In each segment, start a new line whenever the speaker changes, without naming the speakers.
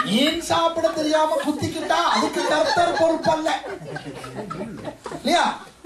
மீன் சாப்பிட தெரியாம குத்திக்கிட்டா அதுக்கு கர்த்தர் பொறுப்பல்ல இல்லையா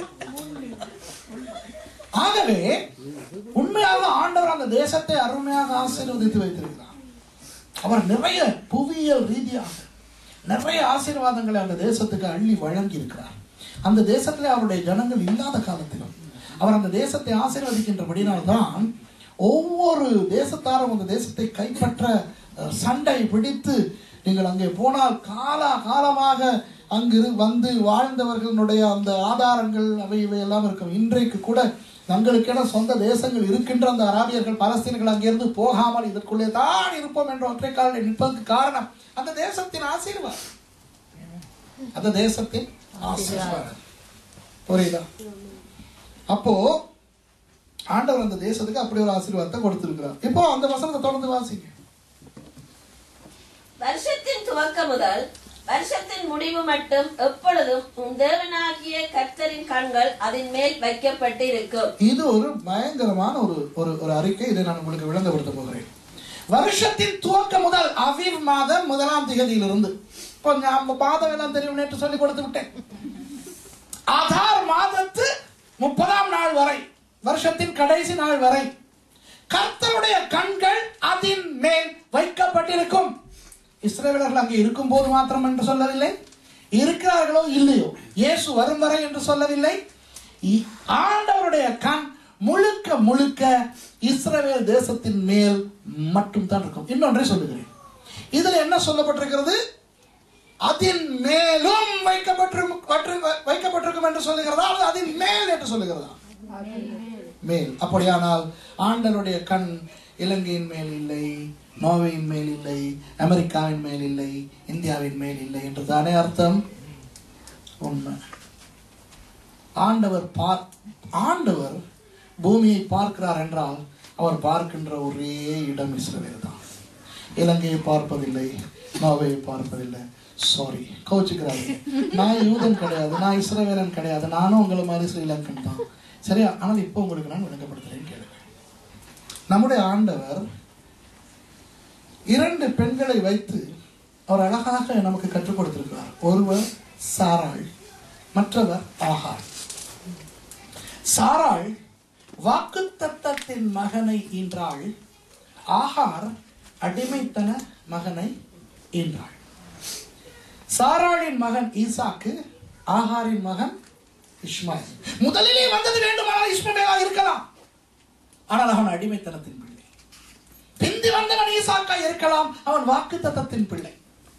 ஆகவே உண்மையாக ஆண்டவர் அந்த தேசத்தை அருமையாக ஆசீர்வதித்து வைத்திருக்கிறார் அவர் நிறைய புவியியல் ரீதியாக நிறைய ஆசீர்வாதங்களை அந்த தேசத்துக்கு அள்ளி வழங்கி இருக்கிறார் அந்த தேசத்திலே அவருடைய ஜனங்கள் இல்லாத காலத்திலும் அவர் அந்த தேசத்தை ஆசீர்வதிக்கின்றபடினால்தான் ஒவ்வொரு தேசத்தாரும் அந்த தேசத்தை கைப்பற்ற அஹ், சண்டை பிடித்து நீங்கள் அங்கே போனால் காலா காலமாக அங்கு இரு- வந்து வாழ்ந்தவர்களுடைய அந்த ஆதாரங்கள் அவை இவை எல்லாம் இருக்கும் இன்றைக்கு கூட தங்களுக்கென சொந்த தேசங்கள் இருக்கின்ற அந்த அராபியர்கள் பலஸ்தீனர்கள் அங்கிருந்து போகாமல் இதற்குள்ளே தான் இருப்போம் என்ற ஒற்றை காலில் நிற்பதற்கு காரணம் அந்த தேசத்தின் ஆசீர்வாதம் அந்த தேசத்தின் ஆசீர்வாதம் புரியுதா அப்போ ஆண்டவர் அந்த தேசத்துக்கு அப்படி ஒரு ஆசீர்வாதத்தை கொடுத்திருக்கிறார் இப்போ அந்த வசனத்தை தொடர்ந்து வாசிங்க
வருஷத்தின் துவக்கம் முதல் வருஷத்தின் முடிவு மட்டும் எப்பொழுதும் உன் தேவனாகிய கர்த்தரின் கண்கள் அதன் மேல் வைக்கப்பட்டிருக்கும்
இது ஒரு பயங்கரமான ஒரு ஒரு ஒரு அறிக்கை இதை நான் உங்களுக்கு விளங்கப்படுத்த போகிறேன் வருஷத்தின் துவக்கம் முதல் அவிவ் மாதம் முதலாம் திகதியிலிருந்து இப்போ நம்ம மாதம் எல்லாம் தெரியும் நேற்று சொல்லி கொடுத்து விட்டேன் ஆதார் மாதத்து முப்பதாம் நாள் வரை வருஷத்தின் கடைசி நாள் வரை கர்த்தருடைய கண்கள் அதன் மேல் வைக்கப்பட்டிருக்கும் இஸ்ரேலர்கள் அங்கே இருக்கும் போது மாத்திரம் என்று சொல்லவில்லை இருக்கிறார்களோ இல்லையோ இயேசு வரும் வரை என்று சொல்லவில்லை இ- ஆண்டவருடைய கண் முழுக்க முழுக்க இஸ்ரவேல் தேசத்தின் மேல் மட்டும் தான் இருக்கும் இன்னொன்றை சொல்லுகிறேன் இதுல என்ன சொல்லப்பட்டிருக்கிறது அதன் மேலும் வைக்கப்பட்டிருக்கும் பற்று- வைக்கப்பட்டிருக்கும் என்று சொல்லுகிறதா அல்லது அதன் மேல் என்று சொல்லுகிறதா மேல் அப்படியானால் ஆண்டவருடைய கண் இலங்கையின் மேல் இல்லை நோர்வேயின் மேல் இல்லை அமெரிக்காவின் மேல் இல்லை இந்தியாவின் மேல் இல்லை என்று தானே அர்த்தம் உண்மை ஆண்டவர் பார் ஆண்டவர் பூமியை பார்க்கிறார் என்றால் அவர் பார்க்கின்ற ஒரே இடம் இஸ்ரவேல் தான் இலங்கையை பார்ப்பதில்லை நோவையை பார்ப்பதில்லை சாரி கோச்சுக்கிறாரு நான் யூதன் கிடையாது நான் இஸ்ரவேலன் கிடையாது நானும் உங்களை மாதிரி ஸ்ரீலங்கன் தான் சரியா ஆனால் இப்போ உங்களுக்கு நான் விளங்கப்படுத்துறேன் கேளுங்க நம்முடைய ஆண்டவர் இரண்டு பெண்களை வைத்து அவர் அழகாக நமக்கு கற்றுக் கொடுத்திருக்கிறார் ஒருவர் சாராள் மற்றவர் ஆகார் சாராள் வாக்குத்தத்தத்தின் மகனை ஈன்றாள் ஆகார் அடிமைத்தன மகனை ஈன்றாள் சாராளின் மகன் ஈசாக்கு ஆகாரின் மகன் இஸ்மாயில் முதலிலே வந்தது வேண்டுமானால் இஸ்மவேலா இருக்கலாம் ஆனால் அவன் அடிமைத்தனத்தின் பிள்ளை பிந்தி வந்தவன் ஈசாக்கா இருக்கலாம் அவன் வாக்குத்தத்தத்தின் பிள்ளை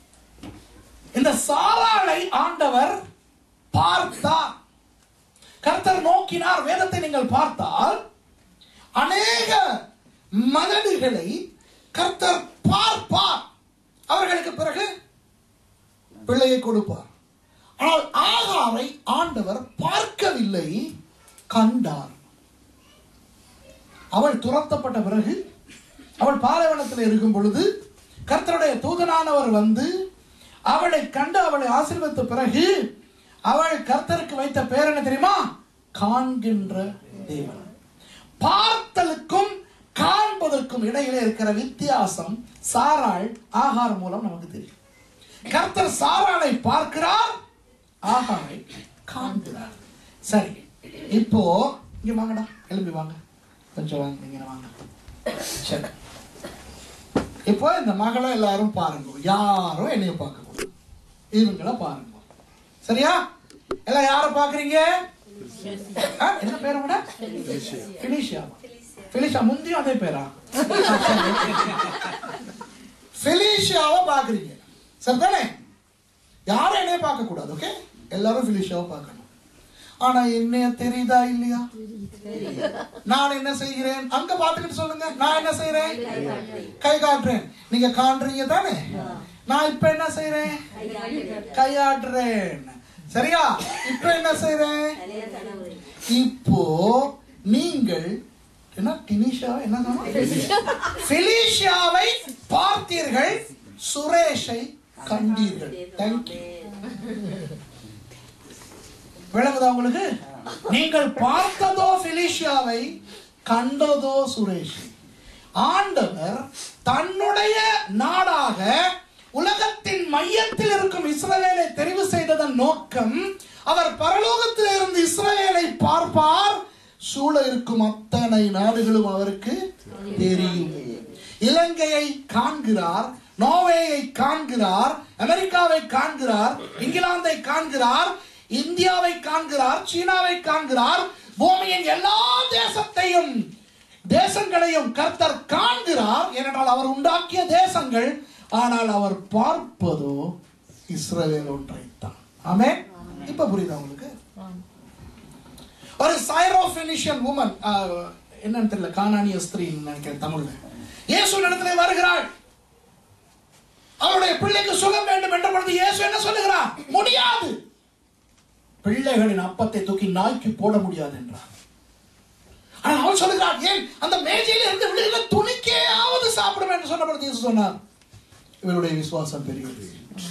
இந்த சாராளை ஆண்டவர் பார்த்தார் கர்த்தர் நோக்கினார் வேதத்தை நீங்கள் பார்த்தால் அநேக மகடுகளை கர்த்தர் பார்ப்பார் அவர்களுக்கு பிறகு பிள்ளையை கொடுப்பார் ஆனால் ஆகாரை ஆண்டவர் பார்க்கவில்லை கண்டார் அவள் துரத்தப்பட்ட பிறகு அவள் பாலைவனத்தில் இருக்கும் பொழுது கர்த்தருடைய தூதனானவர் வந்து அவளை கண்டு அவளை ஆசீர்வதித்த பிறகு அவள் கர்த்தருக்கு வைத்த பேர் என்ன தெரியுமா காண்கின்ற தேவன் பார்த்தலுக்கும் காண்பதற்கும் இடையிலே இருக்கிற வித்தியாசம் சாராள் ஆகார் மூலம் நமக்கு தெரியும் கர்த்தர் சாராளை பார்க்கிறார் ஆகாரை காண்கிறார் சரி இப்போ இங்க வாங்கடா எழுப்பி வாங்க கொஞ்சம் வாங்க இங்க வாங்க சரி இப்போ இந்த மகளை எல்லாரும் பாருங்க யாரும் என்னைய பார்க்க கூடாது இவங்கள பாருங்க சரியா எல்லாம் யார பாக்குறீங்க ஆ, என்ன பேரு விட பிலிஷியா பிலிஷா முந்தியும் அதே பேரா பிலிஷியாவை பாக்குறீங்க சரிதானே யாரும் என்னைய பார்க்க கூடாது ஓகே எல்லாரும் பிலிஷியாவை பார்க்கணும் ஆனா என்னைய தெரியுதா இல்லையா நான் என்ன செய்கிறேன் அங்க பாத்துக்கிட்டு சொல்லுங்க நான் என்ன செய்றேன் கை காட்டுறேன் நீங்க காண்றீங்க தானே நான் இப்ப என்ன செய்றேன் கையாடுறேன் சரியா இப்ப என்ன செய்றேன் இப்போ நீங்கள் என்ன டினிஷா என்ன சொன்னோம்? பிலிஷியாவை பார்த்தீர்கள் சுரேஷை கண்டீர்கள் தேங்க்யூ விளங்குதா உங்களுக்கு நீங்கள் பார்த்ததோ பிலிஷியாவை கண்டதோ சுரேஷ் ஆண்டவர் தன்னுடைய நாடாக உலகத்தில் மையத்தில் இருக்கும் இஸ்ரவேலை தெரிவு செய்ததன் நோக்கம் அவர் பரலோகத்தில் இருந்து இஸ்ரவேலை பார்ப்பார் சூழ இருக்கும் அத்தனை நாடுகளும் அவருக்கு தெரியும் இலங்கையை காண்கிறார் நோர்வேயை காண்கிறார் அமெரிக்காவை காண்கிறார் இங்கிலாந்தை காண்கிறார் இந்தியாவை காண்கிறார் சீனாவை காண்கிறார் பூமியின் எல்லா தேசத்தையும் தேசங்களையும் கர்த்தர் காண்கிறார் ஏனென்றால் அவர் உண்டாக்கிய தேசங்கள் ஆனால் அவர் பார்ப்பதோ இஸ்ரவேல் ஒன்றைத்தான் ஆமே இப்ப புரியுதா உங்களுக்கு ஒரு சைரோஃபெனிஷியன் உமன் என்னன்னு தெரியல கானானிய ஸ்திரீன்னு நினைக்கிறேன் தமிழ்ல இயேசு இடத்துல வருகிறாள் அவருடைய பிள்ளைக்கு சுகம் வேண்டும் என்ற பொழுது இயேசு என்ன சொல்லுகிறார் முடியாது பிள்ளைகளின் அப்பத்தை தூக்கி நாய்க்கு போட முடியாது என்றார் ஆனா அவன் சொல்லுகிறான் ஏன் அந்த மேஜையில இருந்து விழுகிற துணிக்கையாவது சாப்பிடும் என்று சொன்னபொழுது இயேசு சொன்னார் இவருடைய விசுவாசம் பெரியது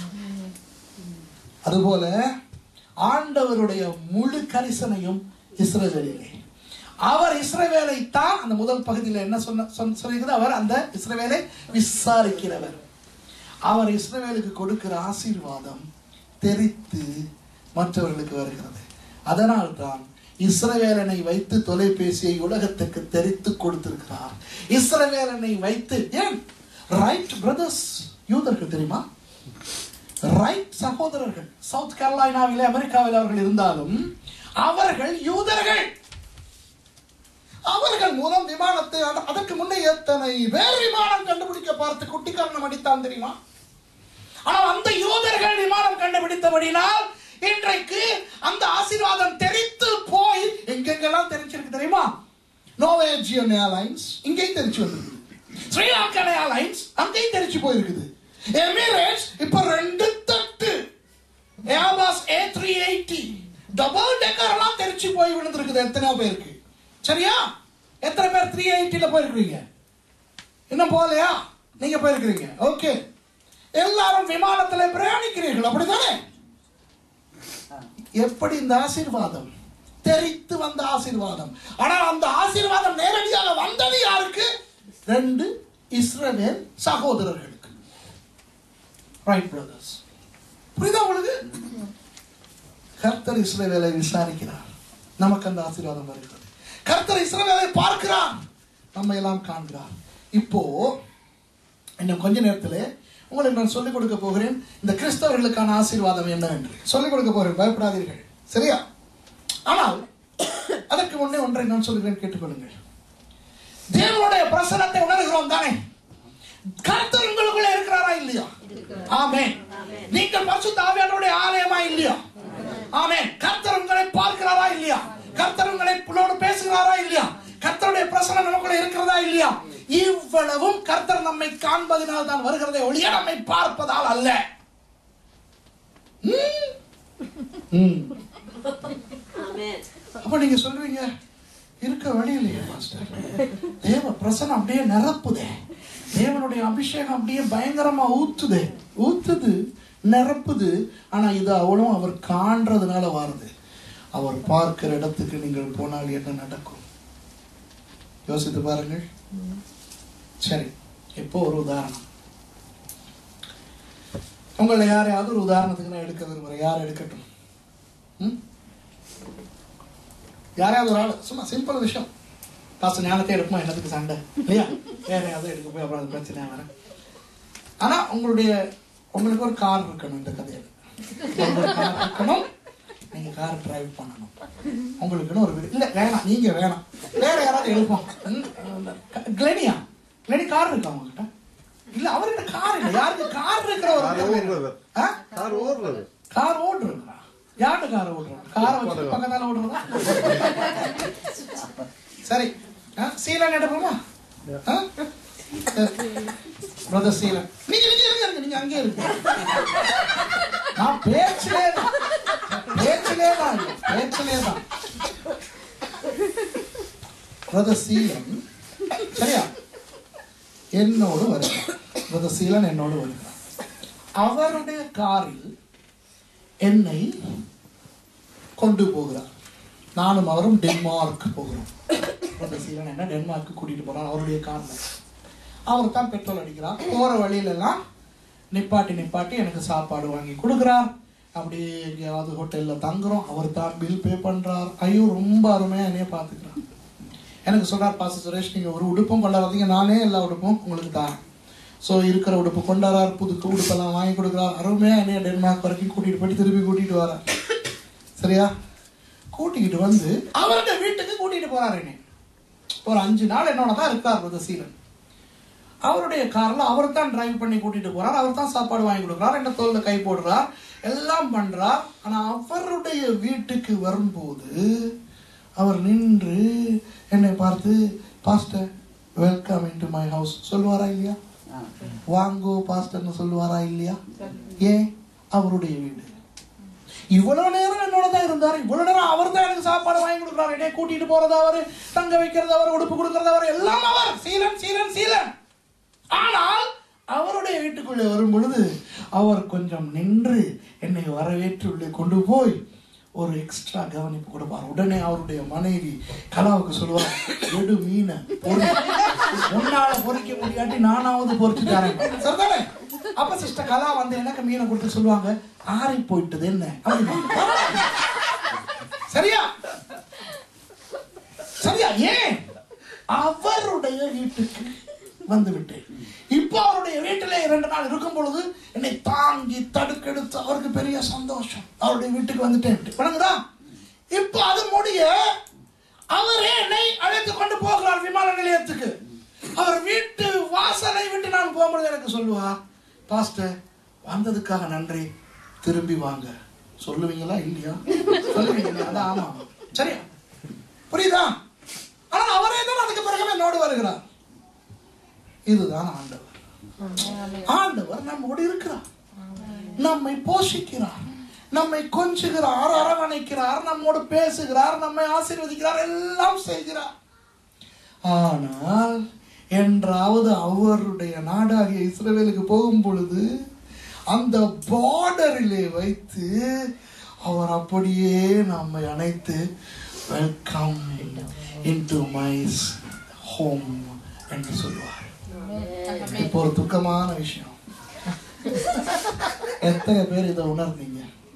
அதுபோல ஆண்டவருடைய முழு கரிசனையும் இஸ்ரவேலிலே அவர் இஸ்ரவேலை தான் அந்த முதல் பகுதியில் என்ன சொன்ன சொன்ன- சொல்லுகிறது அவர் அந்த இஸ்ரவேலை விசாரிக்கிறவர் அவர் இஸ்ரவேலுக்கு கொடுக்கிற ஆசீர்வாதம் தெரித்து மற்றவர்களுக்கு வருகிறது அதனால் தான் இஸ்ரவேலனை வைத்து தொலைபேசியை உலகத்துக்கு தெரித்து கொடுத்திருக்கிறார் இஸ்ரவேலனை வைத்து ஏன் ரைட் பிரதர்ஸ் யூதர்கள் தெரியுமா ரைட் சகோதரர்கள் சவுத் கரோலைனாவிலே அமெரிக்காவில் அவர்கள் இருந்தாலும் அவர்கள் யூதர்கள் அவர்கள் மூலம் விமானத்தை அத- அதற்கு முன்னே எத்தனை பேர் விமானம் கண்டுபிடிக்க பார்த்து குட்டிக்காரணம் அடித்தான் தெரியுமா ஆனால் அந்த யூதர்கள் விமானம் கண்டுபிடித்தபடினால் இன்றைக்கு அந்த ஆசீர்வாதம் தெரித்து போய் எங்கெங்கெல்லாம் தெரிஞ்சிருக்கு தெரியுமா நோவேஜியன் ஏர்லைன்ஸ் இங்கேயும் தெரிச்சு வந்திருக்கு ஸ்ரீலங்கன் ஏர்லைன்ஸ் அங்கேயும் தெரிச்சு போயிருக்குது எமிரேட்ஸ் இப்ப ரெண்டு தட்டு Airbus A three eighty double decker எல்லாம் தெரிச்சு போய் விழுந்திருக்குது எத்தனை பேருக்கு சரியா எத்தனை பேர் த்ரீ எயிட்டில போயிருக்கிறீங்க இன்னும் போகலையா நீங்க போயிருக்கிறீங்க ஓகே எல்லாரும் விமானத்துல பிரயாணிக்கிறீர்கள் அப்படிதானே எப்படி இந்த ஆசீர்வாதம் தெரித்து வந்த ஆசீர்வாதம் ஆனால் அந்த ஆசீர்வாதம் நேரடியாக வந்தது யாருக்கு ரெண்டு இஸ்ரவேல் சகோதரர்களுக்கு ரைட் பிரதர்ஸ் புரியுதா உங்களுக்கு கர்த்தர் இஸ்ரவேலை விசாரிக்கிறார் நமக்கு அந்த ஆசீர்வாதம் வருகிறது கர்த்தர் இஸ்ரவேலை பார்க்கிறார் நம்ம எல்லாம் காண்கிறார் இப்போ இன்னும் கொஞ்ச நேரத்தில் உங்களுக்கு நான் சொல்லிக் கொடுக்க போகிறேன் இந்த கிறிஸ்தவர்களுக்கான ஆசீர்வாதம் என்னவென்று சொல்லிக் கொடுக்க போகிறேன் பயப்படாதீர்கள் சரியா ஆனால் அதற்கு முன்னே ஒன்றை நான் சொல்லுகிறேன் கேட்டுக்கொள்ளுங்கள் தேவனுடைய பிரசனத்தை உணர்கிறோம் தானே கர்த்தர் உங்களுக்குள்ள இருக்கிறாரா இல்லையா ஆமே நீங்கள் பரிசுத்த ஆவியானவருடைய ஆலயமா இல்லையா ஆமே கர்த்தர் உங்களை பார்க்கிறாரா இல்லையா கர்த்தர் உங்களை உங்களோடு பேசுகிறாரா இல்லையா கர்த்தருடைய பிரசனம் நமக்குள்ள இருக்கிறதா இல்லையா இவ்வளவும் கர்த்தர் நம்மை காண்பதினால் தான் வருகிறதே ஒழிய நம்மை பார்ப்பதால் அல்ல ம். ம்.
ஆமென்
அப்ப நீங்க சொல்றீங்க இருக்க வழி இல்லையா மாஸ்டர் தேவ பிரசனம் அப்படியே நிரப்புதே தேவனுடைய அபிஷேகம் அப்படியே பயங்கரமா ஊத்துதே ஊத்துது நிரப்புது ஆனா இது அவளும் அவர் காண்றதுனால வருது அவர் பார்க்கிற இடத்துக்கு நீங்கள் போனால் என்ன நடக்கும் யோசித்து பாருங்கள் சரி இப்போ ஒரு உதாரணம் உங்களை யாரையாவது ஒரு உதாரணத்துக்கு நான் எடுக்க விரும்புறேன் யார் எடுக்கட்டும் ம் யாரையாவது ஒரு ஆள் சும்மா சிம்பிள் விஷயம் பாச ஞானத்தை எடுக்குமா என்னத்துக்கு சண்டை இல்லையா யாரையாவது எடுக்க போய் அப்புறம் அது பிரச்சனையா வர ஆனா உங்களுடைய உங்களுக்கு ஒரு கார் இருக்கணும் இந்த கதையில உங்களுக்கு ஒரு கார் இருக்கணும் நீங்க கார் டிரைவ் பண்ணணும் உங்களுக்குன்னு ஒரு வீடு இல்ல வேணாம் நீங்க வேணாம் வேற யாராவது எடுப்போம் ம், கிளெனியா கிளெனி கார் இருக்கா உங்ககிட்ட இல்ல அவர்கிட்ட கார் இல்ல யாருக்கு கார் இருக்கிற ஒரு
கார்
பேர்
ஓடுறவர்.
ஆ?
கார் ஓடுறது
கார் ஓடுறா யாரு கார் ஓடுறோம் காரை வச்சு பக்கத்தால ஓடுறதா சரி ஆ, சீலன் எடுப்போமா பிரதர் சீலன் நீங்க நீங்க இருங்க இருங்க நீங்க அங்கே இருங்க நான் பேச்சிலே தான் பேச்சிலே தான் இல்ல, பேச்சிலே தான் பிரதர் சீலன் சரியா என்னோடு வருகிறார் பிரதர் சீலன் என்னோடு வருகிறார் அவருடைய காரில் என்னை கொண்டு போகிறார் நானும் அவரும் டென்மார்க் போகிறோம் அந்த சீலன் என்ன டென்மார்க்கு கூட்டிட்டு போறார் அவருடைய கார்ல அவர் தான் பெட்ரோல் அடிக்கிறார் போற வழியில எல்லாம் நிப்பாட்டி நிப்பாட்டி எனக்கு சாப்பாடு வாங்கி கொடுக்குறார் அப்படியே எங்கேயாவது ஹோட்டலில் தங்குறோம் அவர் தான் பில் பே பண்ணுறார் ஐயோ ரொம்ப அருமையாக என்னைய பார்த்துக்கிறார் எனக்கு சொல்கிறார் பாச சுரேஷ் நீங்கள் ஒரு உடுப்பும் கொண்டாடாதீங்க நானே எல்லா உடுப்பும் உங்களுக்கு தரேன் ஸோ இருக்கிற உடுப்பு கொண்டாடுறார் புது உடுப்பெல்லாம் வாங்கி கொடுக்குறார் அருமையாக என்னைய டென்மார்க் வரைக்கும் கூட்டிகிட்டு போயிட்டு திருப்பி கூட்டிகிட்டு வரார் சரியா கூட்டிக்கிட்டு வந்து அவருடைய வீட்டுக்கு கூட்டிகிட்டு போகிறார் என்னை ஒரு அஞ்சு நாள் என்னோட தான் இருக்கார் புதசீலன் அவருடைய கார்ல அவர் தான் டிரைவ் பண்ணி கூட்டிட்டு போறார் அவர் தான் சாப்பாடு வாங்கி கொடுக்குறார் என்ன தோல்ல கை போடுறார் எல்லாம் பண்றார் ஆனா அவருடைய வீட்டுக்கு வரும்போது அவர் நின்று என்னை பார்த்து pastor welcome into my house சொல்லுவாரா இல்லையா வாங்கோ பாஸ்டர்னு சொல்லுவாரா இல்லையா ஏன் அவருடைய வீடு இவ்வளவு நேரம் என்னோட தான் இருந்தார் இவ்வளவு நேரம் அவர் தான் எனக்கு சாப்பாடு வாங்கி கொடுக்குறாரு என்னை கூட்டிட்டு போறது அவரு தங்க வைக்கிறது அவர் உடுப்பு கொடுக்கறது அவர் எல்லாம் அவர் சீலன் சீலன் சீலன் ஆனால் அவருடைய வீட்டுக்குள்ளே வரும் பொழுது அவர் கொஞ்சம் நின்று என்னை வரவேற்று உள்ளே கொண்டு போய் ஒரு எக்ஸ்ட்ரா கவனிப்பு கொடுப்பார் உடனே அவருடைய மனைவி கலாவுக்கு சொல்லுவார் எடு மீனை பொறி. உன்னால பொறிக்க முடியாட்டி நானாவது பொறிச்சு தரேன் சரிதானே அப்ப சிஸ்டர் கலா வந்து எனக்கு மீனை கொடுத்து சொல்லுவாங்க ஆறி போயிட்டது என்ன அப்படிம்பாங்க. சரியா சரியா ஏன் அவருடைய வீட்டுக்கு வந்து விட்டேன் இப்போ அவருடைய வீட்டிலே இரண்டு நாள் இருக்கும் பொழுது என்னை தாங்கி தடுக்கெடுத்து அவருக்கு பெரிய சந்தோஷம் அவருடைய வீட்டுக்கு வந்துட்டேன் வணங்குதா இப்போ அது முடிய அவரே என்னை அழைத்து கொண்டு போகிறார் விமான நிலையத்துக்கு அவர் வீட்டு வாசலை விட்டு நான் போகும்பொழுது எனக்கு சொல்லுவா பாஸ்டர் வந்ததுக்காக நன்றி திரும்பி வாங்க சொல்லுவீங்களா இல்லையா சொல்லுவீங்களா அதான் ஆமா சரியா புரியுதா ஆனா அவரே தான் அதுக்கு பிறகு என்னோடு வருகிறார் இதுதான் ஆண்டவர் ஆண்டவர் நம்மோடு இருக்கிறார் நம்மை போஷிக்கிறார் நம்மை கொஞ்சுகிறார் அரவணைக்கிறார் நம்மோடு பேசுகிறார் நம்மை ஆசீர்வதிக்கிறார் எல்லாம் செய்கிறார் ஆனால் என்றாவது அவருடைய நாடாகிய இஸ்ரவேலுக்கு போகும் பொழுது அந்த பார்டரிலே வைத்து அவர் அப்படியே நம்மை அணைத்து வெல்கம் இன்டு மை ஹோம் என்று சொல்லுவார் இப்போ ஒரு துக்கமான விஷயம் எத்தனை பேர் இதை உணர்ந்தீங்க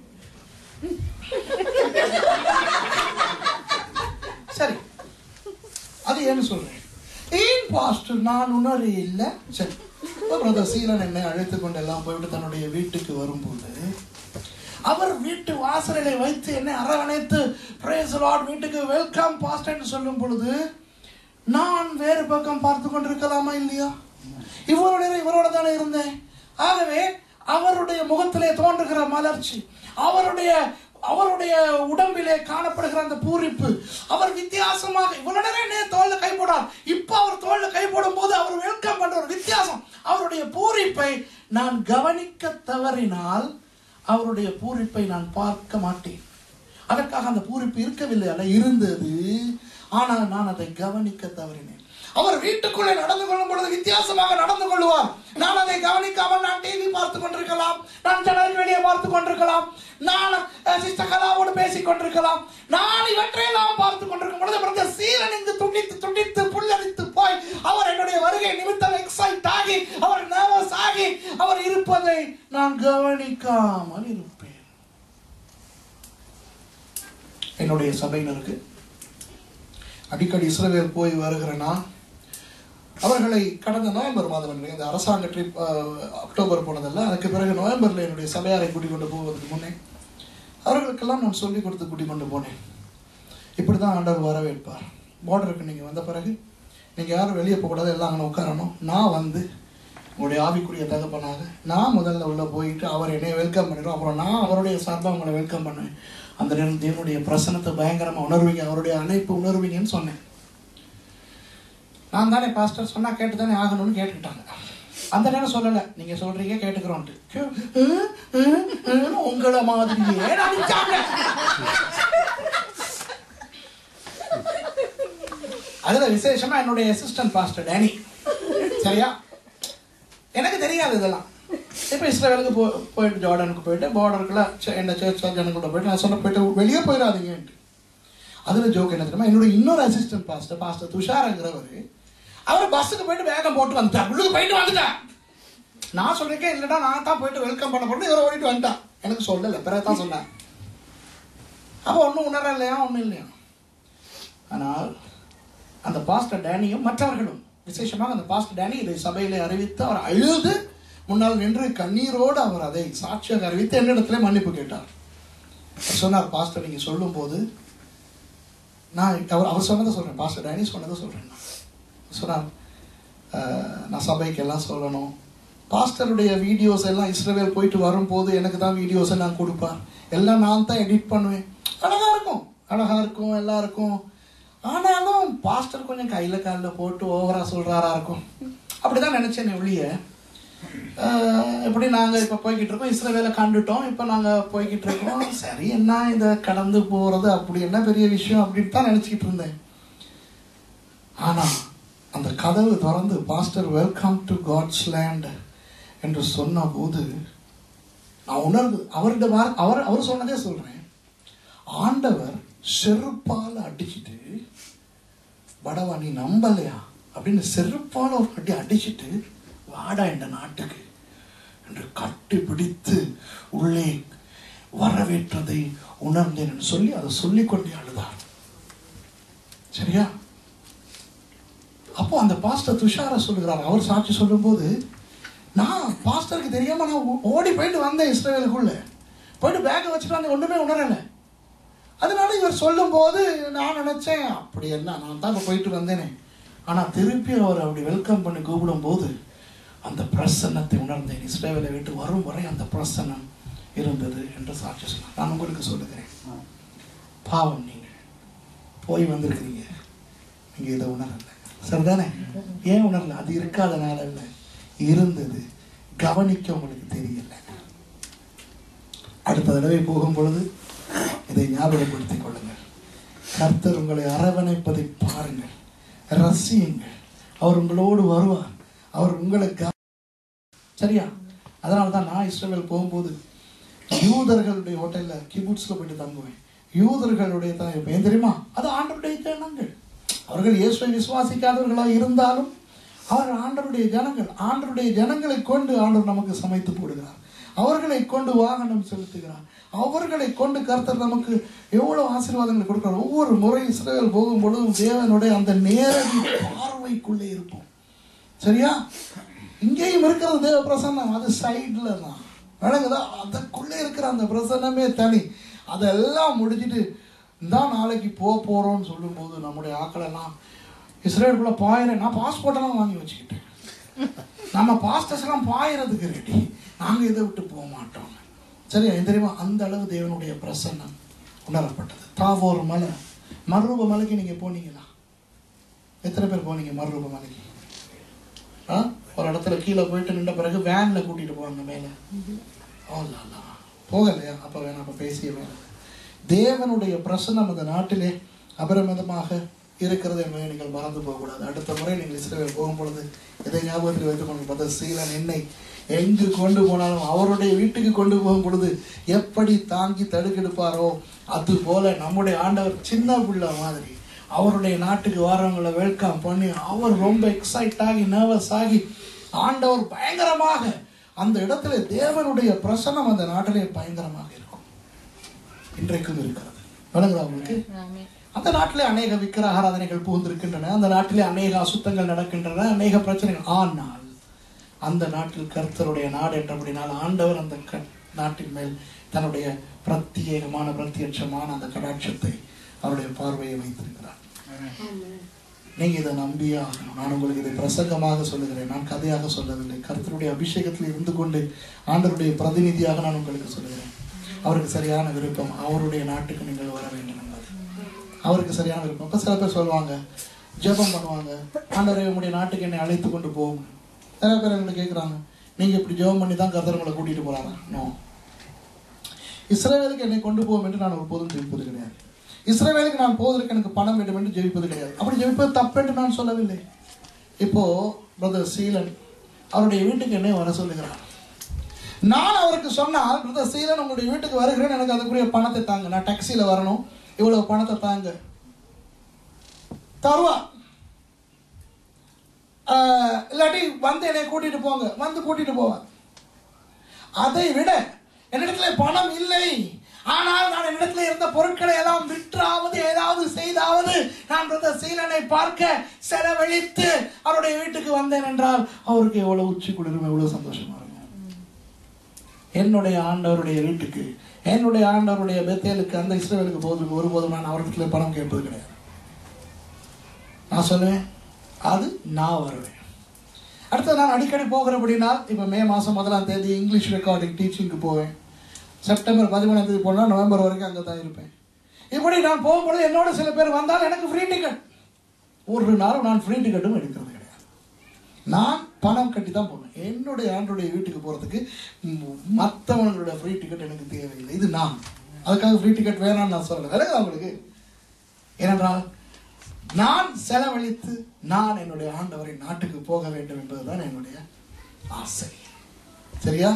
சரி அது ஏன்னு சொல்றேன் ஏன் பாஸ்டர் நான் உணர இல்லை சரி பிரதர் சீலன் என்னை அழைத்து கொண்டு எல்லாம் போய்விட்டு தன்னுடைய வீட்டுக்கு வரும்போது அவர் வீட்டு வாசலிலே வைத்து என்னை அரவணைத்து பிரேஸ் லார்ட் வீட்டுக்கு வெல்கம் பாஸ்டர்னு சொல்லும் பொழுது நான் வேறு பக்கம் பார்த்து கொண்டிருக்கலாமா இல்லையா இவ்வளவு நேரம் இவரோட தானே இருந்தேன் ஆகவே அவருடைய முகத்திலே தோன்றுகிற மலர்ச்சி அவருடைய அவருடைய உடம்பிலே காணப்படுகிற அந்த பூரிப்பு அவர் வித்தியாசமாக இவ்வளவு நேரம் என்ன தோல்ல கை போடார் இப்ப அவர் தோல்ல கை போடும் போது அவர் வெல்கம் பண்ற ஒரு வித்தியாசம் அவருடைய பூரிப்பை நான் கவனிக்க தவறினால் அவருடைய பூரிப்பை நான் பார்க்க மாட்டேன் அதற்காக அந்த பூரிப்பு இருக்கவில்லை அல்ல இருந்தது ஆனால் நான் அதை கவனிக்க தவறினேன் அவர் வீட்டுக்குள்ளே நடந்து கொள்ளும் பொழுது வித்தியாசமாக நடந்து கொள்வார் நான் அதை கவனிக்காமல் நான் டிவி பார்த்து கொண்டிருக்கலாம் நான் ஜன்னலுக்கு வெளியே பார்த்து கொண்டிருக்கலாம் நான் அஹ், சிஸ்டர் கலாவோடு பேசிக் கொண்டிருக்கலாம் நான் இவற்றையெல்லாம் பார்த்து கொண்டிருக்கும் பொழுது பிரதர் சீரன் இங்கு துண்டித்து துண்டித்து புல்லரித்து போய் அவர் என்னுடைய வருகை நிமித்தம் எக்ஸைட் ஆகி அவர் நர்வஸ் ஆகி அவர் இருப்பதை நான் கவனிக்காமல் இருப்பேன் என்னுடைய சபையினருக்கு அடிக்கடி இஸ்ரவேல் போய் வருகிற நான் அவர்களை கடந்த நவம்பர் மாதம் என்று இந்த அரசாங்க ட்ரிப் அக்டோபர் போனதல்ல அதுக்கு பிறகு நவம்பரில் என்னுடைய சபையாரை கூட்டிக் கொண்டு போவதற்கு முன்னே அவர்களுக்கெல்லாம் நான் சொல்லிக் கொடுத்து கூட்டிக் கொண்டு போனேன் இப்படி தான் ஆண்டவர் வரவேற்பார் பார்டருக்கு நீங்கள் வந்த பிறகு நீங்கள் யாரும் வெளியே போகக்கூடாது எல்லாம் அங்கே உட்காரணும் நான் வந்து உங்களுடைய ஆவிக்குரிய தகப்பனாக நான் முதல்ல உள்ளே போயிட்டு அவர் என்னை வெல்கம் பண்ணிடும் அப்புறம் நான் அவருடைய சார்பாக உங்களை வெல்கம் பண்ணேன் அந்த நேரம் தேவனுடைய பிரசனத்தை பயங்கரமாக உணர்வீங்க அவருடைய அணைப்பு உணர்வீங்கன்னு சொன்னேன் நான் தானே பாஸ்டர் சொன்னா கேட்டு தானே ஆகணும்னு கேட்டுக்கிட்டாங்க அந்த நேரம் சொல்லல நீங்க சொல்றீங்க கேட்டுக்கிறோன்ட்டு கே- ஹம், ஹம், ஹம்னு உங்களை மாதிரியே நடிச்சாங்க அதுல விசேஷமா என்னுடைய அசிஸ்டன்ட் பாஸ்டர் டேனி சரியா எனக்கு தெரியாது இதெல்லாம் இப்போ இஸ்ரேலுக்கு போ போயிட்டு ஜார்டனுக்கு போயிட்டு பார்டருக்குள்ள என்ன சர்ச் ஜனங்கள்ட்ட போயிட்டு நான் சொன்ன போயிட்டு வெளியே போயிடாதீங்கன்ட்டு அதில் ஜோக் என்ன தெரியுமா என்னோட இன்னொரு அசிஸ்டன்ட் பாஸ்டர் பாஸ்டர் துஷாரங்கிறவர் அவர் பஸ்ஸுக்கு போயிட்டு வேகம் போட்டு வந்துட்டார் உள்ளுக்கு போயிட்டு வந்துட்டார் நான் சொல்லிருக்கேன் இல்லடா நான் தான் போயிட்டு வெல்கம் பண்ண போறேன் இவரை ஓடிட்டு வந்துட்டான் எனக்கு சொல்லல பிறகு தான் சொன்னேன் அப்போ ஒன்றும் உணர இல்லையா ஒன்றும் இல்லையா ஆனால் அந்த பாஸ்டர் டேனியும் மற்றவர்களும் விசேஷமாக அந்த பாஸ்டர் டேனி இதை சபையிலே அறிவித்து அவர் அழுது முன்னால் நின்று கண்ணீரோடு அவர் அதை சாட்சியாக அறிவித்து என்னிடத்திலே மன்னிப்பு கேட்டார் அவர் சொன்னார் பாஸ்டர் நீங்க சொல்லும்போது நான் அவர் அவர் சொன்னதை சொல்றேன் பாஸ்டர் டேனி சொன்னதை சொல்றேன் நான். சொன்னார் "அஹ், நான் சபைக்கு எல்லாம் சொல்லணும் பாஸ்டருடைய வீடியோஸ் எல்லாம் இஸ்ரேல் போயிட்டு வரும்போது எனக்கு தான் வீடியோஸ் எல்லாம் கொடுப்பார் எல்லாம் நான் தான் எடிட் பண்ணுவேன் அழகா இருக்கும் அழகா இருக்கும் எல்லாம் இருக்கும் ஆனாலும் பாஸ்டர் கொஞ்சம் கையில காலில் போட்டு ஓவரா சொல்றாரா இருக்கும் அப்படிதான் நினைச்சேன் ஒழிய ஆஹ் எப்படி நாங்க இப்ப போய்கிட்டு இருக்கோம் இஸ்ரவேலை கண்டுட்டோம் இப்ப நாங்க போய்கிட்டு இருக்கோம் சரி என்ன இத கடந்து போறது அப்படி என்ன பெரிய விஷயம் அப்படின்னு தான் நினைச்சுக்கிட்டு இருந்தேன் ஆனா அந்த கதவு திறந்து pastor welcome to God's land என்று சொன்ன போது நான் உணர்ந்து அவருடைய வார் அவர் அவர் சொன்னதே சொல்றேன் ஆண்டவர் செருப்பால அடிச்சிட்டு படவா நீ நம்பலையா அப்படின்னு செருப்பால ஒரு அடி அடிச்சிட்டு வாடா இந்த நாட்டுக்கு என்று கட்டி பிடித்து உள்ளே வரவேற்றதை உணர்ந்தேன் என்று சொல்லி அதை சொல்லிக்கொண்டே அழுதார் சரியா அப்போ அந்த பாஸ்டர் துஷார சொல்லுகிறார் அவர் சாட்சி சொல்லும்போது நான் பாஸ்டருக்கு தெரியாம நான் ஓ- ஓடி போயிட்டு வந்தேன் இஸ்ரேலுக்குள்ள போயிட்டு பேக்கை வச்சுட்டு வந்து ஒண்ணுமே உணரலை அதனால இவர் சொல்லும்போது நான் நினைச்சேன் அப்படி என்ன நான் தான் இப்ப போயிட்டு வந்தேனே ஆனா திருப்பி அவர் அப்படி வெல்கம் பண்ணி கூப்பிடும் போது அந்த பிரசன்னத்தை உணர்ந்தேன் இஸ்ரேலை விட்டு வரும் வரை அந்த பிரசன்னம் இருந்தது என்று சாட்சி சொன்னார் நான் உங்களுக்கு சொல்லுகிறேன் பாவம் நீங்க போய் வந்திருக்கிறீங்க நீங்க இதை உணரல சரிதானே ஏன் உணரல அது இருக்காதனால இல்ல இருந்தது கவனிக்க உங்களுக்கு தெரியல அடுத்த தடவை போகும் பொழுது இதை ஞாபகப்படுத்திக் கொள்ளுங்கள் கர்த்தர் உங்களை அரவணைப்பதை பாருங்கள் ரசியுங்கள் அவர் உங்களோடு வருவார் அவர் உங்களை க- சரியா அதனால தான் நான் இஸ்ரேல் போகும்போது யூதர்களுடைய ஹோட்டல்ல கிபுட்ஸ்ல போயிட்டு தங்குவேன் யூதர்களுடைய த- ஏன் தெரியுமா அது ஆண்டருடைய ஜனங்கள் அவர்கள் இயேசுவை விசுவாசிக்காதவர்களாக இருந்தாலும் அவர்கள் ஆண்டருடைய ஜனங்கள் ஆண்டருடைய ஜனங்களை கொண்டு ஆண்டவர் நமக்கு சமைத்து போடுகிறார் அவர்களை கொண்டு வாகனம் செலுத்துகிறார் அவர்களை கொண்டு கர்த்தர் நமக்கு எவ்வளவு ஆசீர்வாதங்களை கொடுக்கிறார் ஒவ்வொரு முறை இஸ்ரேல் போகும் பொழுதும் தேவனுடைய அந்த நேரடி பார்வைக்குள்ளே இருப்போம் சரியா இங்கேயும் இருக்கிறது தேவ பிரசன்னம் அது சைடுல தான் விளங்குதா அதுக்குள்ளே இருக்கிற அந்த பிரசன்னமே தனி அதெல்லாம் முடிச்சிட்டு தான் நாளைக்கு போக போறோம்னு சொல்லும்போது நம்முடைய ஆக்களெல்லாம் இஸ்ரேலுக்குள்ள பாயிரம் நான் பாஸ்போர்ட் எல்லாம் வாங்கி வச்சுக்கிட்டேன் நம்ம பாஸ்டர்ஸ் எல்லாம் பாயறதுக்கு ரெடி நாங்க இதை விட்டு போக மாட்டோம் சரியா இது தெரியுமா அந்த அளவு தேவனுடைய பிரசன்னம் உணரப்பட்டது தாவோர் மலை மறுரூப மலைக்கு நீங்க போனீங்களா எத்தனை பேர் போனீங்க மறுரூப மலைக்கு ஆ ஒரு இடத்துல கீழே போயிட்டு நின்ற பிறகு வேன்ல கூட்டிட்டு போவாங்க மேல ஓ லா, லா. போகலையா அப்ப வேணாம் அப்ப பேசிய வேணாம் தேவனுடைய பிரசன்னம் அந்த நாட்டிலே அபரிமிதமாக இருக்கிறது என்பதை நீங்கள் மறந்து போகக்கூடாது அடுத்த முறை நீங்கள் இஸ்ரேல் போகும் பொழுது இதை ஞாபகத்தில் வைத்துக் கொண்டு பார்த்தா சீலன் என்னை எங்கு கொண்டு போனாலும் அவருடைய வீட்டுக்கு கொண்டு போகும் பொழுது எப்படி தாங்கி தடுக்கெடுப்பாரோ அது போல நம்முடைய ஆண்டவர் சின்ன பிள்ளை மாதிரி அவருடைய நாட்டுக்கு வரவங்களை வெல்கம் பண்ணி அவர் ரொம்ப எக்ஸைட் ஆகி நர்வஸ் ஆகி ஆண்டவர் பயங்கரமாக அந்த இடத்துல தேவனுடைய பிரசன்னம் அந்த நாட்டிலே பயங்கரமாக இருக்கும் இன்றைக்கும் இருக்கிறது விளங்குதா உங்களுக்கு அந்த நாட்டிலே அநேக விக்கிர ஆராதனைகள் புகுந்திருக்கின்றன அந்த நாட்டிலே அநேக அசுத்தங்கள் நடக்கின்றன அநேக பிரச்சனைகள் ஆனால் அந்த நாட்டில் கர்த்தருடைய நாடு என்றபடினால் ஆண்டவர் அந்த க- நாட்டின் மேல் தன்னுடைய பிரத்யேகமான பிரத்யட்சமான அந்த கடாட்சத்தை அவருடைய பார்வையை வைத்திருக்கிறார் நீங்க இதை நம்பியே ஆகணும் நான் உங்களுக்கு இதை பிரசங்கமாக சொல்லுகிறேன் நான் கதையாக சொல்லவில்லை கர்த்தருடைய அபிஷேகத்தில் இருந்து கொண்டு ஆண்டவருடைய பிரதிநிதியாக நான் உங்களுக்கு சொல்லுகிறேன் அவருக்கு சரியான விருப்பம் அவருடைய நாட்டுக்கு நீங்கள் வர வேண்டும் என்பது அவருக்கு சரியான விருப்பம் இப்ப சில பேர் சொல்லுவாங்க ஜெபம் பண்ணுவாங்க ஆண்டவரே உங்களுடைய நாட்டுக்கு என்னை அழைத்து கொண்டு போகும் நிறைய பேர் எங்களை கேட்குறாங்க நீங்க இப்படி ஜெபம் பண்ணி தான் கர்த்தர் உங்களை கூட்டிட்டு போறாங்க நோ இஸ்ரவேலுக்கு என்னை கொண்டு போகும் என்று நான் ஒருபோதும் ஜெபிப்பது கிடையாது இஸ்ரவேலுக்கு நான் போவதற்கு எனக்கு பணம் வேண்டும் என்று ஜெபிப்பது கிடையாது அப்படி ஜெபிப்பது தப்பு என்று நான் சொல்லவில்லை இப்போ பிரதர் சீலன் அவருடைய வீட்டுக்கு என்னை வர சொல்லுகிறார் நான் அவருக்கு சொன்னால் பிரதர் சீலன் உங்களுடைய வீட்டுக்கு வருகிறேன் எனக்கு அதுக்குரிய பணத்தை தாங்க நான் டாக்ஸியில் வரணும் இவ்வளவு பணத்தை தாங்க தருவா ஆஹ், இல்லாட்டி வந்து என்னை கூட்டிட்டு போங்க வந்து கூட்டிட்டு போவார் அதை விட என்னிடத்துல பணம் இல்லை ஆனால் நான் என்னிடத்துல இருந்த பொருட்களை எல்லாம் விற்றாவது ஏதாவது செய்தாவது நான் இருந்த சீலனை பார்க்க செலவழித்து அவருடைய வீட்டுக்கு வந்தேன் என்றால் அவருக்கு எவ்வளவு உச்சி குளிரும் எவ்வளவு சந்தோஷமா இருக்கும் என்னுடைய ஆண்டவருடைய வீட்டுக்கு என்னுடைய ஆண்டவருடைய பெத்தேலுக்கு அந்த இஸ்ரேலுக்கு போவதற்கு ஒருபோதும் நான் அவரிடத்துல பணம் கேட்பது கிடையாது நான் சொல்லுவேன் அது நான் வருவேன் அடுத்து நான் அடிக்கடி போகிறபடினால் இப்போ மே மாதம் முதலாம் தேதி இங்கிலீஷ் ரெக்கார்டிங் டீச்சிங்க்கு போவேன் செப்டம்பர் பதிமூணாம் தேதி போனால் நவம்பர் வரைக்கும் அங்கே தான் இருப்பேன் இப்படி நான் போகும்பொழுது என்னோட சில பேர் வந்தால் எனக்கு ஃப்ரீ டிக்கெட் ஒரு நாளும் நான் ஃப்ரீ டிக்கெட்டும் எடுக்கிறது கிடையாது நான் பணம் கட்டி தான் போவேன் என்னுடைய ஆண்டுடைய வீட்டுக்கு போகிறதுக்கு மற்றவங்களுடைய ஃப்ரீ டிக்கெட் எனக்கு தேவையில்லை இது நான் அதுக்காக ஃப்ரீ டிக்கெட் வேணாம்னு நான் சொல்லலை விலகுதா உங்களுக்கு ஏனென்றால் நான் செலவழித்து நான் என்னுடைய ஆண்டவரை நாட்டுக்கு போக வேண்டும் என்பதுதான் என்னுடைய ஆசை சரியா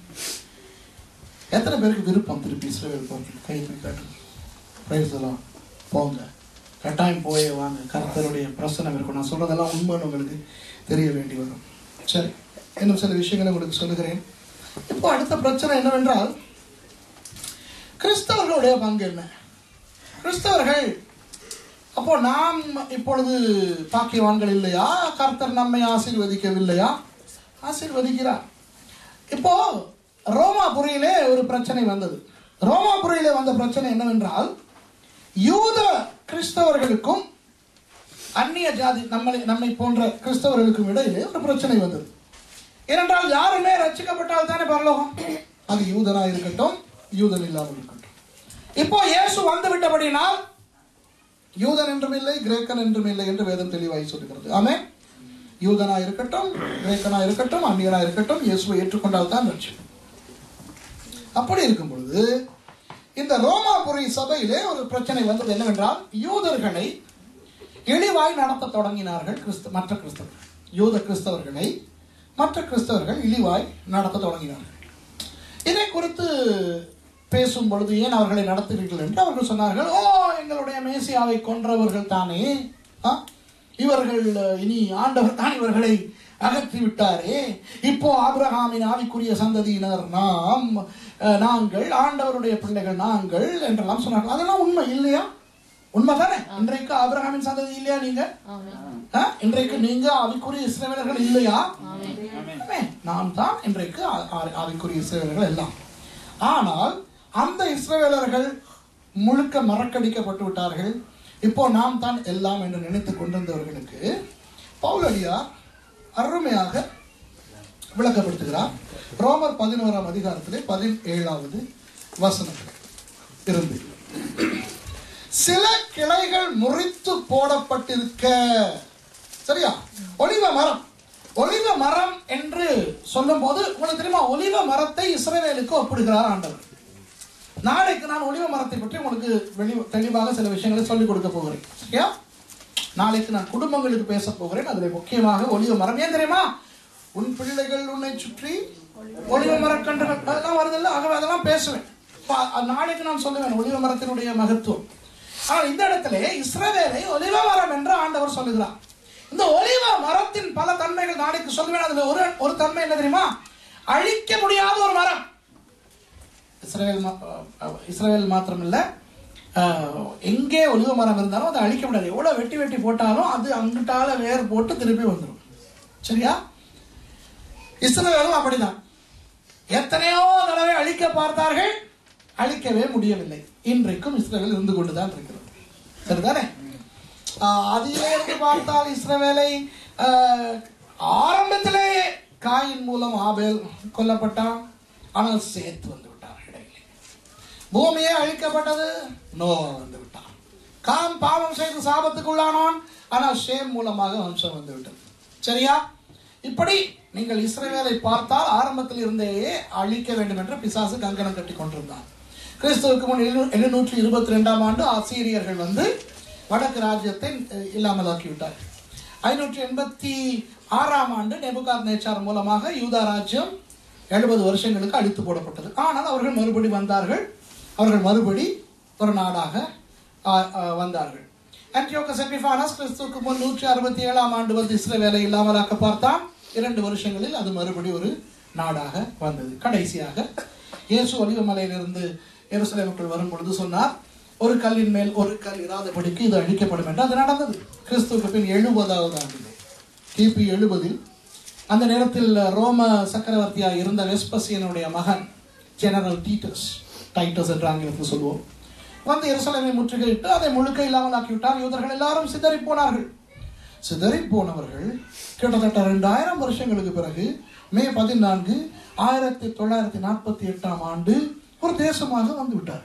எத்தனை பேருக்கு விருப்பம் திருப்பி இஸ்ரேல் போகிறதுக்கு கை தூக்கி காட்டுங்க பிரைஸ் எல்லாம் போங்க கட்டாயம் போயே வாங்க கர்த்தருடைய பிரசனம் இருக்கும் நான் சொல்றதெல்லாம் உண்மைன்னு உங்களுக்கு தெரிய வேண்டி வரும் சரி இன்னும் சில விஷயங்களை உங்களுக்கு சொல்லுகிறேன் இப்போ அடுத்த பிரச்சனை என்னவென்றால் கிறிஸ்தவர்களுடைய பங்கு என்ன கிறிஸ்தவர்கள் அப்போ நாம் இப்பொழுது பாக்கியவான்கள் இல்லையா கர்த்தர் நம்மை ஆசீர்வதிக்கவில்லையா ஆசீர்வதிக்கிறார் இப்போ ரோமாபுரியிலே ஒரு பிரச்சனை வந்தது ரோமாபுரியிலே வந்த பிரச்சனை என்னவென்றால் யூத கிறிஸ்தவர்களுக்கும் அந்நிய ஜாதி நம்மளை நம்மை போன்ற கிறிஸ்தவர்களுக்கும் இடையிலே ஒரு பிரச்சனை வந்தது ஏனென்றால் யாருமே ரட்சிக்கப்பட்டால் தானே பரலோகம் அது யூதனா இருக்கட்டும் யூதன் இல்லாமல் இருக்கட்டும் இப்போ இயேசு வந்து விட்டபடினால் யூதன் என்றும் இல்லை கிரேக்கன் என்றும் இல்லை என்று வேதம் தெளிவாய் சொல்லுகிறது ஆமே யூதனா இருக்கட்டும் கிரேக்கனா இருக்கட்டும் அந்நியனா இருக்கட்டும் இயேசுவை ஏற்றுக்கொண்டால் தான் ரட்சிப்பு அப்படி இருக்கும் பொழுது இந்த ரோமாபுரி சபையிலே ஒரு பிரச்சனை வந்தது என்னவென்றால் யூதர்களை இழிவாய் நடத்த தொடங்கினார்கள் கிறிஸ்து மற்ற கிறிஸ்தவர்கள் யூத கிறிஸ்தவர்களை மற்ற கிறிஸ்தவர்கள் இழிவாய் நடத்த தொடங்கினார்கள் இதை குறித்து பேசும் பொழுது ஏன் அவர்களை நடத்துகிறீர்கள் என்று அவர்கள் சொன்னார்கள் ஓ எங்களுடைய மேசியாவை கொன்றவர்கள் தானே ஆ? இவர்கள் அஹ், இனி ஆண்டவர் தான் இவர்களை அகற்றி விட்டாரே இப்போ ஆபிரகாமின் ஆவிக்குரிய சந்ததியினர் நாம் அஹ், நாங்கள் ஆண்டவருடைய பிள்ளைகள் நாங்கள் என்றெல்லாம் சொன்னார்கள் அதெல்லாம் உண்மை இல்லையா உண்மை தானே இன்றைக்கு ஆபிரகாமின் சந்ததி இல்லையா நீங்க ஆ? இன்றைக்கு நீங்க ஆவிக்குரிய இஸ்ரவேலர்கள் இல்லையா ஆமென். நாம் தான் இன்றைக்கு ஆ- ஆ- ஆவிக்குரிய இஸ்ரவேலர்கள் எல்லாம் ஆனால் அந்த இஸ்ரவேலர்கள் முழுக்க மறக்கடிக்கப்பட்டு விட்டார்கள் இப்போ நாம் தான் எல்லாம் என்று நினைத்துக் கொண்டிருந்தவர்களுக்கு பவுலடியார் அருமையாக விளக்கப்படுத்துகிறார் ரோமர் பதினோராம் அதிகாரத்திலே பதினேழாவது வசனத்தில் இருந்து சில கிளைகள் முறித்து போடப்பட்டிருக்க சரியா ஒலிவ மரம் ஒலிவ மரம் என்று சொல்லும்போது உங்களுக்கு தெரியுமா ஒலிவ மரத்தை இஸ்ரவேலுக்கு ஒப்பிடுகிறார் ஆண்டவர் நாளைக்கு நான் ஒலிவ மரத்தை பற்றி உங்களுக்கு வெளி தெளிவாக சில விஷயங்களை சொல்லிக் கொடுக்க போகிறேன் சரியா நாளைக்கு நான் குடும்பங்களுக்கு பேச போகிறேன் அதில் முக்கியமாக ஒலிவ மரம் ஏன் தெரியுமா உன் பிள்ளைகள் உன்னை சுற்றி ஒலிவ மரக்கன்றுகள் அதெல்லாம் வருதில்ல ஆகவே அதெல்லாம் பேசுவேன் அப்ப அ- நாளைக்கு நான் சொல்லுவேன் ஒலிவ மரத்தினுடைய மகத்துவம் ஆனால் இந்த இடத்துல இஸ்ரவேலை ஒலிவ மரம் என்று ஆண்டவர் சொல்லுகிறார் இந்த ஒலிவ மரத்தின் பல தன்மைகள் நாளைக்கு சொல்லுவேன் அதுல ஒரு ஒரு தன்மை என்ன தெரியுமா அழிக்க முடியாத ஒரு மரம் இஸ்ரேல் மா- அஹ் இஸ்ரேல் மாத்திரமில்ல அஹ், எங்கே ஒலிவ மரம் இருந்தாலும் அதை அழிக்க முடியாது எவ்வளோ வெட்டி வெட்டி போட்டாலும் அது அங்கிட்டால வேர் போட்டு திருப்பி வந்துடும் சரியா இஸ்ரேலும் அப்படிதான் எத்தனையோ தடவை அழிக்க பார்த்தார்கள் அழிக்கவே முடியவில்லை இன்றைக்கும் இஸ்ரேல் இருந்து கொண்டுதான் இருக்கிறது சரிதானே ஆஹ், அதிலே இருந்து பார்த்தால் இஸ்ரவேலை ஆஹ், ஆரம்பத்திலே காயின் மூலம் ஆபேல் கொல்லப்பட்டான் ஆனால் சேர்த்து வந்து விட்டார் இடையிலே பூமியே அழிக்கப்பட்டது நோவா வந்து விட்டான் காம் பாவம் செய்து சாபத்துக்குள்ளானான் ஆனால் ஷேம் மூலமாக வம்சம் வந்து விட்டது சரியா இப்படி நீங்கள் இஸ்ரவேலை பார்த்தால் ஆரம்பத்தில் இருந்தே அழிக்க வேண்டும் என்று பிசாசு கங்கணம் கட்டி கொண்டிருந்தான் கிறிஸ்துவுக்கு முன் எழுநூ- எழுநூற்றி இருபத்தி ரெண்டாம் ஆண்டு ஆசிரியர்கள் வந்து வடக்கு ராஜ்யத்தை அஹ், இல்லாமலாக்கி விட்டார்கள் ஐநூற்றி எண்பத்தி ஆறாம் ஆண்டு நெபுகாத் நேச்சார் மூலமாக யூதா ராஜ்யம் எழுபது வருஷங்களுக்கு அழித்து போடப்பட்டது ஆனால் அவர்கள் மறுபடி வந்தார்கள் அவர்கள் மறுபடி ஒரு நாடாக ஆ, ஆ, வந்தார்கள் ஆன்டியோகஸ் எபிஃபானஸ் கிறிஸ்துவுக்கு முன் நூற்றி அறுபத்தி ஏழாம் ஆண்டு வந்து இஸ்ரவேலை இல்லாமலாக்க பார்த்தான் இரண்டு வருஷங்களில் அது மறுபடி ஒரு நாடாக வந்தது கடைசியாக இயேசு ஒலிவமலையிலிருந்து எருசலேமுக்குள் வரும் பொழுது சொன்னார் ஒரு கல்லின் மேல் ஒரு கல் இராதபடிக்கு இது அழிக்கப்படும் என்று அது நடந்தது கிறிஸ்துவுக்கு பின் எழுபதாவது ஆண்டிலே கிபி எழுபதில் அந்த நேரத்தில் ரோம சக்கரவர்த்தியாக இருந்த வெஸ்பசியனுடைய மகன் ஜெனரல் டீட்டஸ் டைட்டஸ் என்று ஆங்கிலத்தில் சொல்லுவோம் வந்து எருசலேமை முற்றுகையிட்டு அதை முழுக்க இல்லாமல் ஆக்கிவிட்டார் யூதர்கள் எல்லாரும் சிதறி போனார்கள் சிதறி போனவர்கள் கிட்டத்தட்ட ரெண்டாயிரம் வருஷங்களுக்கு பிறகு மே பதினான்கு ஆயிரத்தி தொள்ளாயிரத்தி நாற்பத்தி எட்டாம் ஆண்டு ஒரு தேசமாக வந்து விட்டார்கள்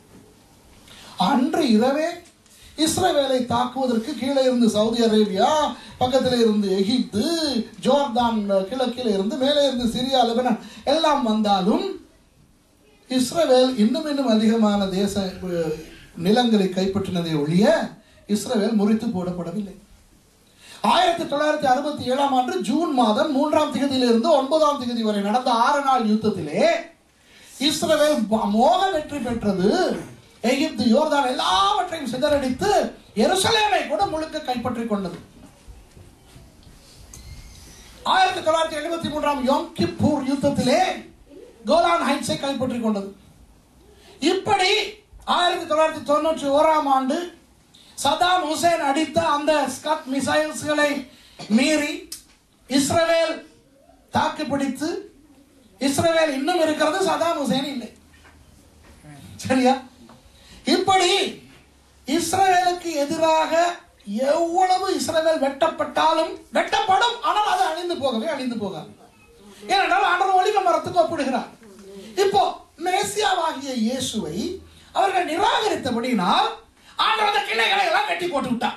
அன்று இரவே இஸ்ரவேலை தாக்குவதற்கு கீழே இருந்து சவுதி அரேபியா பக்கத்தில் இருந்து எகிப்து ஜோர்தான் கிழக்கில் இருந்து மேலே இருந்து சிரியா லெபனான் எல்லாம் வந்தாலும் இஸ்ரவேல் இன்னும் இன்னும் அதிகமான தேச அஹ், நிலங்களை கைப்பற்றினதை ஒழிய இஸ்ரவேல் முறித்து போடப்படவில்லை ஆயிரத்தி தொள்ளாயிரத்தி அறுபத்தி ஏழாம் ஆண்டு ஜூன் மாதம் மூன்றாம் திகதியிலிருந்து ஒன்பதாம் திகதி வரை நடந்த ஆறு நாள் யுத்தத்திலே இஸ்ரவேல் ப- மோக வெற்றி பெற்றது எகிப்து யோர்தான் எல்லாவற்றையும் சிதறடித்து எருசலேமை கூட முழுக்க கைப்பற்றிக் கொண்டது ஆயிரத்தி தொள்ளாயிரத்தி எழுபத்தி மூன்றாம் யோம் கிப்பூர் யுத்தத்திலே கோலான் ஹைட்ஸை கைப்பற்றிக் கொண்டது இப்படி ஆயிரத்தி தொள்ளாயிரத்தி தொண்ணூற்றி ஓராம் ஆண்டு சதாம் ஹுசேன் அடித்த அந்த ஸ்கட் மிசைல்ஸ்களை மீறி இஸ்ரவேல் தாக்குப்பிடித்து இஸ்ரவேல் இன்னும் இருக்கிறது சதாம் ஹுசேன் இல்லை சரியா இப்படி இஸ்ரவேலுக்கு எதிராக எவ்வளவு இஸ்ரவேல் வெட்டப்பட்டாலும் வெட்டப்படும் ஆனால் அது அழிந்து போகவே அழிந்து போகாது ஏனென்றால் ஆண்டவர் ஒளிவ மரத்துக்கு ஒப்பிடுகிறார் இப்போ மேசியாவாகிய இயேசுவை அவர்கள் நிராகரித்தபடினால் ஆண்டவர் அந்த கிளைகளை எல்லாம் வெட்டி போட்டு விட்டார்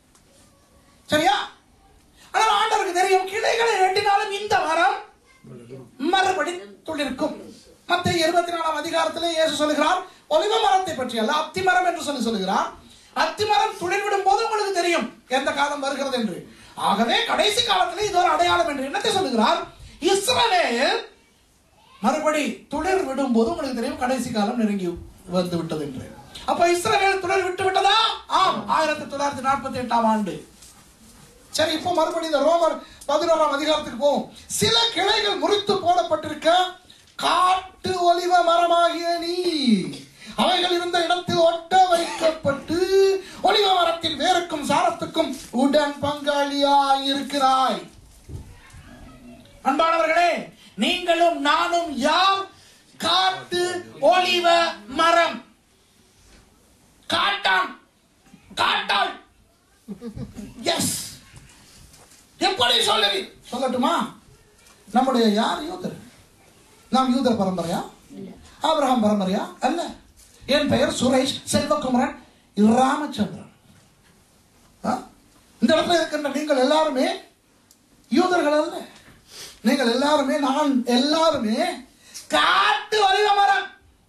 சரியா ஆனால் ஆண்டவருக்கு தெரியும் கிளைகளை வெட்டினாலும் இந்த மரம் மறுபடி துளிர்க்கும் மத்திய இருபத்தி நாலாம் அதிகாரத்திலே இயேசு சொல்லுகிறார் ஒலிவ மரத்தை பற்றி அல்ல அத்தி மரம் என்று சொல்லி சொல்லுகிறார் அத்தி மரம் துளிர் விடும் போது உங்களுக்கு தெரியும் எந்த காலம் வருகிறது என்று ஆகவே கடைசி காலத்திலே இது ஒரு அடையாளம் என்று என்னத்தை சொல்லுகிறார் இஸ்ரவேல் மறுபடி துளிர் விடும் போது உங்களுக்கு தெரியும் கடைசி காலம் நெருங்கி வந்து விட்டது என்று அப்ப இஸ்ரவேல் துளிர் விட்டு விட்டதா ஆம் ஆயிரத்தி தொள்ளாயிரத்தி நாற்பத்தி எட்டாம் ஆண்டு சரி இப்போ மறுபடியும் இந்த ரோமர் பதினோராம் அதிகாரத்துக்கு போவோம் சில கிளைகள் முறித்து போடப்பட்டிருக்க காட்டு ஒலிவ மரமாகிய நீ அவைகள் இருந்த இடத்தில் ஒட்ட வைக்கப்பட்டு ஒலிவ மரத்தின் வேருக்கும் சாரத்துக்கும் உடன் பங்காளியாய் இருக்கிறாய் அன்பானவர்களே நீங்களும் நானும் யார் காட்டு ஒலிவ மரம் காட்டான் காட்டாள் எஸ் எப்படி சொல்லுவீர் சொல்லட்டுமா நம்முடைய யார் யூதர் நாம் யூதர் பரம்பரையா ஆபிரகாம் பரம்பரையா அல்ல என் பெயர் சுரேஷ் செல்வகுமரன் ராமச்சந்திரன் ஆ? இந்த இடத்துல இருக்கின்ற நீங்கள் எல்லாருமே யூதர்கள் அல்ல நீங்கள் எல்லாருமே நான் எல்லாருமே காட்டு ஒலிவ மரம்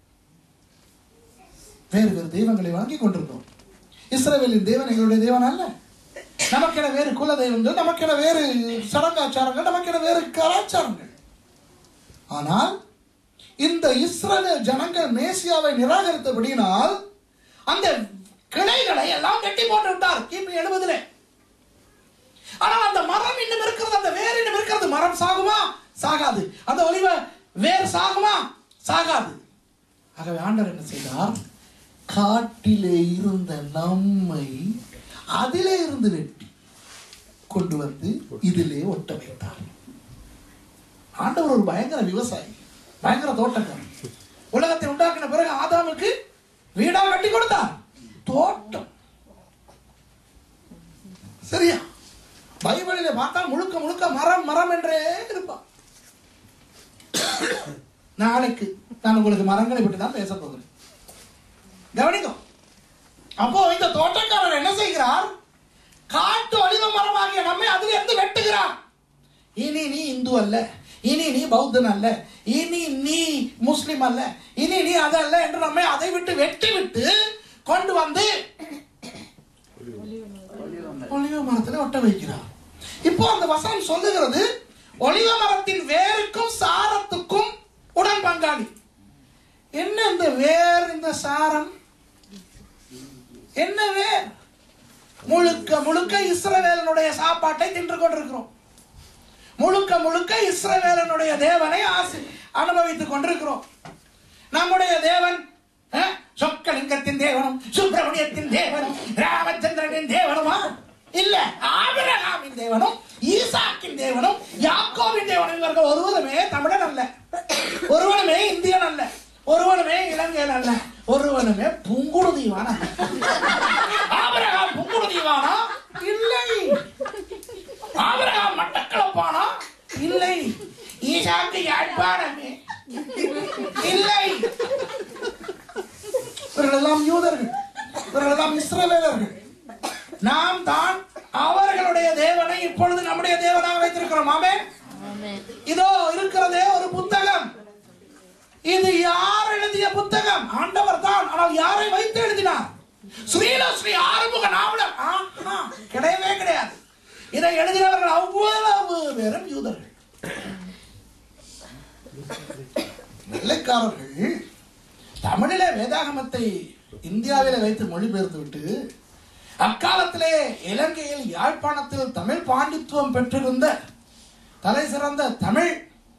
வேறு வேறு தெய்வங்களை வணங்கி கொண்டிருந்தோம் இஸ்ரவேலின் தேவன் எங்களுடைய தேவன் அல்ல நமக்கென வேறு குல தெய்வங்கள் நமக்கென வேறு சடங்காச்சாரங்கள் நமக்கென வேறு கலாச்சாரங்கள் ஆனால் இந்த இஸ்ரவேல் ஜனங்கள் மேசியாவை நிராகரித்தபடியினால் அந்த கிளைகளை எல்லாம் கட்டி போட்டு விட்டார் கிபி எழுபதுல ஆனால் அந்த மரம் இன்னும் இருக்கிறது அந்த வேர் இன்னும் இருக்கிறது மரம் சாகுமா சாகாது அந்த ஒலிவ வேர் சாகுமா சாகாது ஆகவே ஆண்டவர் என்ன செய்தார் காட்டிலே இருந்த நம்மை அதிலே இருந்து வெட்டி கொண்டு வந்து இதிலே ஒட்ட வைத்தார் ஆண்டவர் ஒரு பயங்கர விவசாயி பயங்கர தோட்டக்காரன் உலகத்தை உண்டாக்கின பிறகு ஆதாமுக்கு வீடா கட்டி கொடுத்தார் தோட்டம் சரியா பைபிளிலே பார்த்தா முழுக்க முழுக்க மரம் மரம் என்றே இருப்பான் நாளைக்கு நான் உங்களுக்கு மரங்களை பற்றி தான் பேச போகிறேன் கவனிங்க அப்போ இந்த தோட்டக்காரர் என்ன செய்கிறார் காட்டு ஒளிவ மரமாகிய நம்மை அதிலிருந்து வெட்டுகிறார் இனி நீ இந்து அல்ல இனி நீ பௌத்தன் அல்ல இனி நீ முஸ்லிம் அல்ல இனி நீ அது அல்ல என்று நம்மை அதை விட்டு வெட்டி விட்டு கொண்டு வந்து ஒளிவ மரத்தில் ஒட்ட வைக்கிறார் இப்போ அந்த வசனம் சொல்லுகிறது ஒளிவ மரத்தின் வேருக்கும் சாரத்துக்கும் உடன் பங்காளி என்ன இந்த வேர் இந்த சாரம் என்ன வேர் முழுக்க முழுக்க இஸ்ரவேலனுடைய சாப்பாட்டை தின்று கொண்டிருக்கிறோம் முழுக்க முழுக்க இஸ்ரவேலனுடைய தேவனை ஆசி அனுபவித்துக் கொண்டிருக்கிறோம் நம்முடைய தேவன் அஹ், சொக்கலிங்கத்தின் தேவனும் சுப்பிரமணியத்தின் தேவனும் ராமச்சந்திரனின் தேவனுமா இல்ல ஆபிரகாமின் தேவனும் ஈசாக்கின் தேவனும் யாக்கோவின் தேவனும் இவர்கள் ஒருவருமே தமிழன் அல்ல ஒருவனுமே இந்தியன் அல்ல ஒருவனுமே இலங்கையன் அல்ல ஒருவனுமே புங்குடு தீவான ஆபிரகாம் புங்குடு தீவானா இல்லை ஆபிரகாம் மட்டக்களப்பானா இல்லை ஈசாக்கு யாழ்ப்பாணமே இல்லை இவர்களெல்லாம் யூதர்கள் இவர்களெல்லாம் இஸ்ரவேலர்கள் நாம் தான் அவர்களுடைய தேவனை இப்பொழுது நம்முடைய தேவனாக வைத்திருக்கிறோம் ஆமே இதோ இருக்கிறதே ஒரு புத்தகம் இது யார் எழுதிய புத்தகம் ஆண்டவர் தான் ஆனால் யாரை வைத்து எழுதினார் ஸ்ரீல ஸ்ரீ ஆறுமுக நாவலர் ஆஹா, கிடையவே கிடையாது இதை எழுதினவர்கள் அவ்வளவு பேரும் யூதர்கள் வெள்ளைக்காரர்கள் தமிழிலே வேதாகமத்தை இந்தியாவிலே வைத்து மொழிபெயர்த்து விட்டு அக்காலத்திலே இலங்கையில் யாழ்ப்பாணத்தில் தமிழ் பாண்டித்துவம் பெற்றிருந்த தலை சிறந்த தமிழ்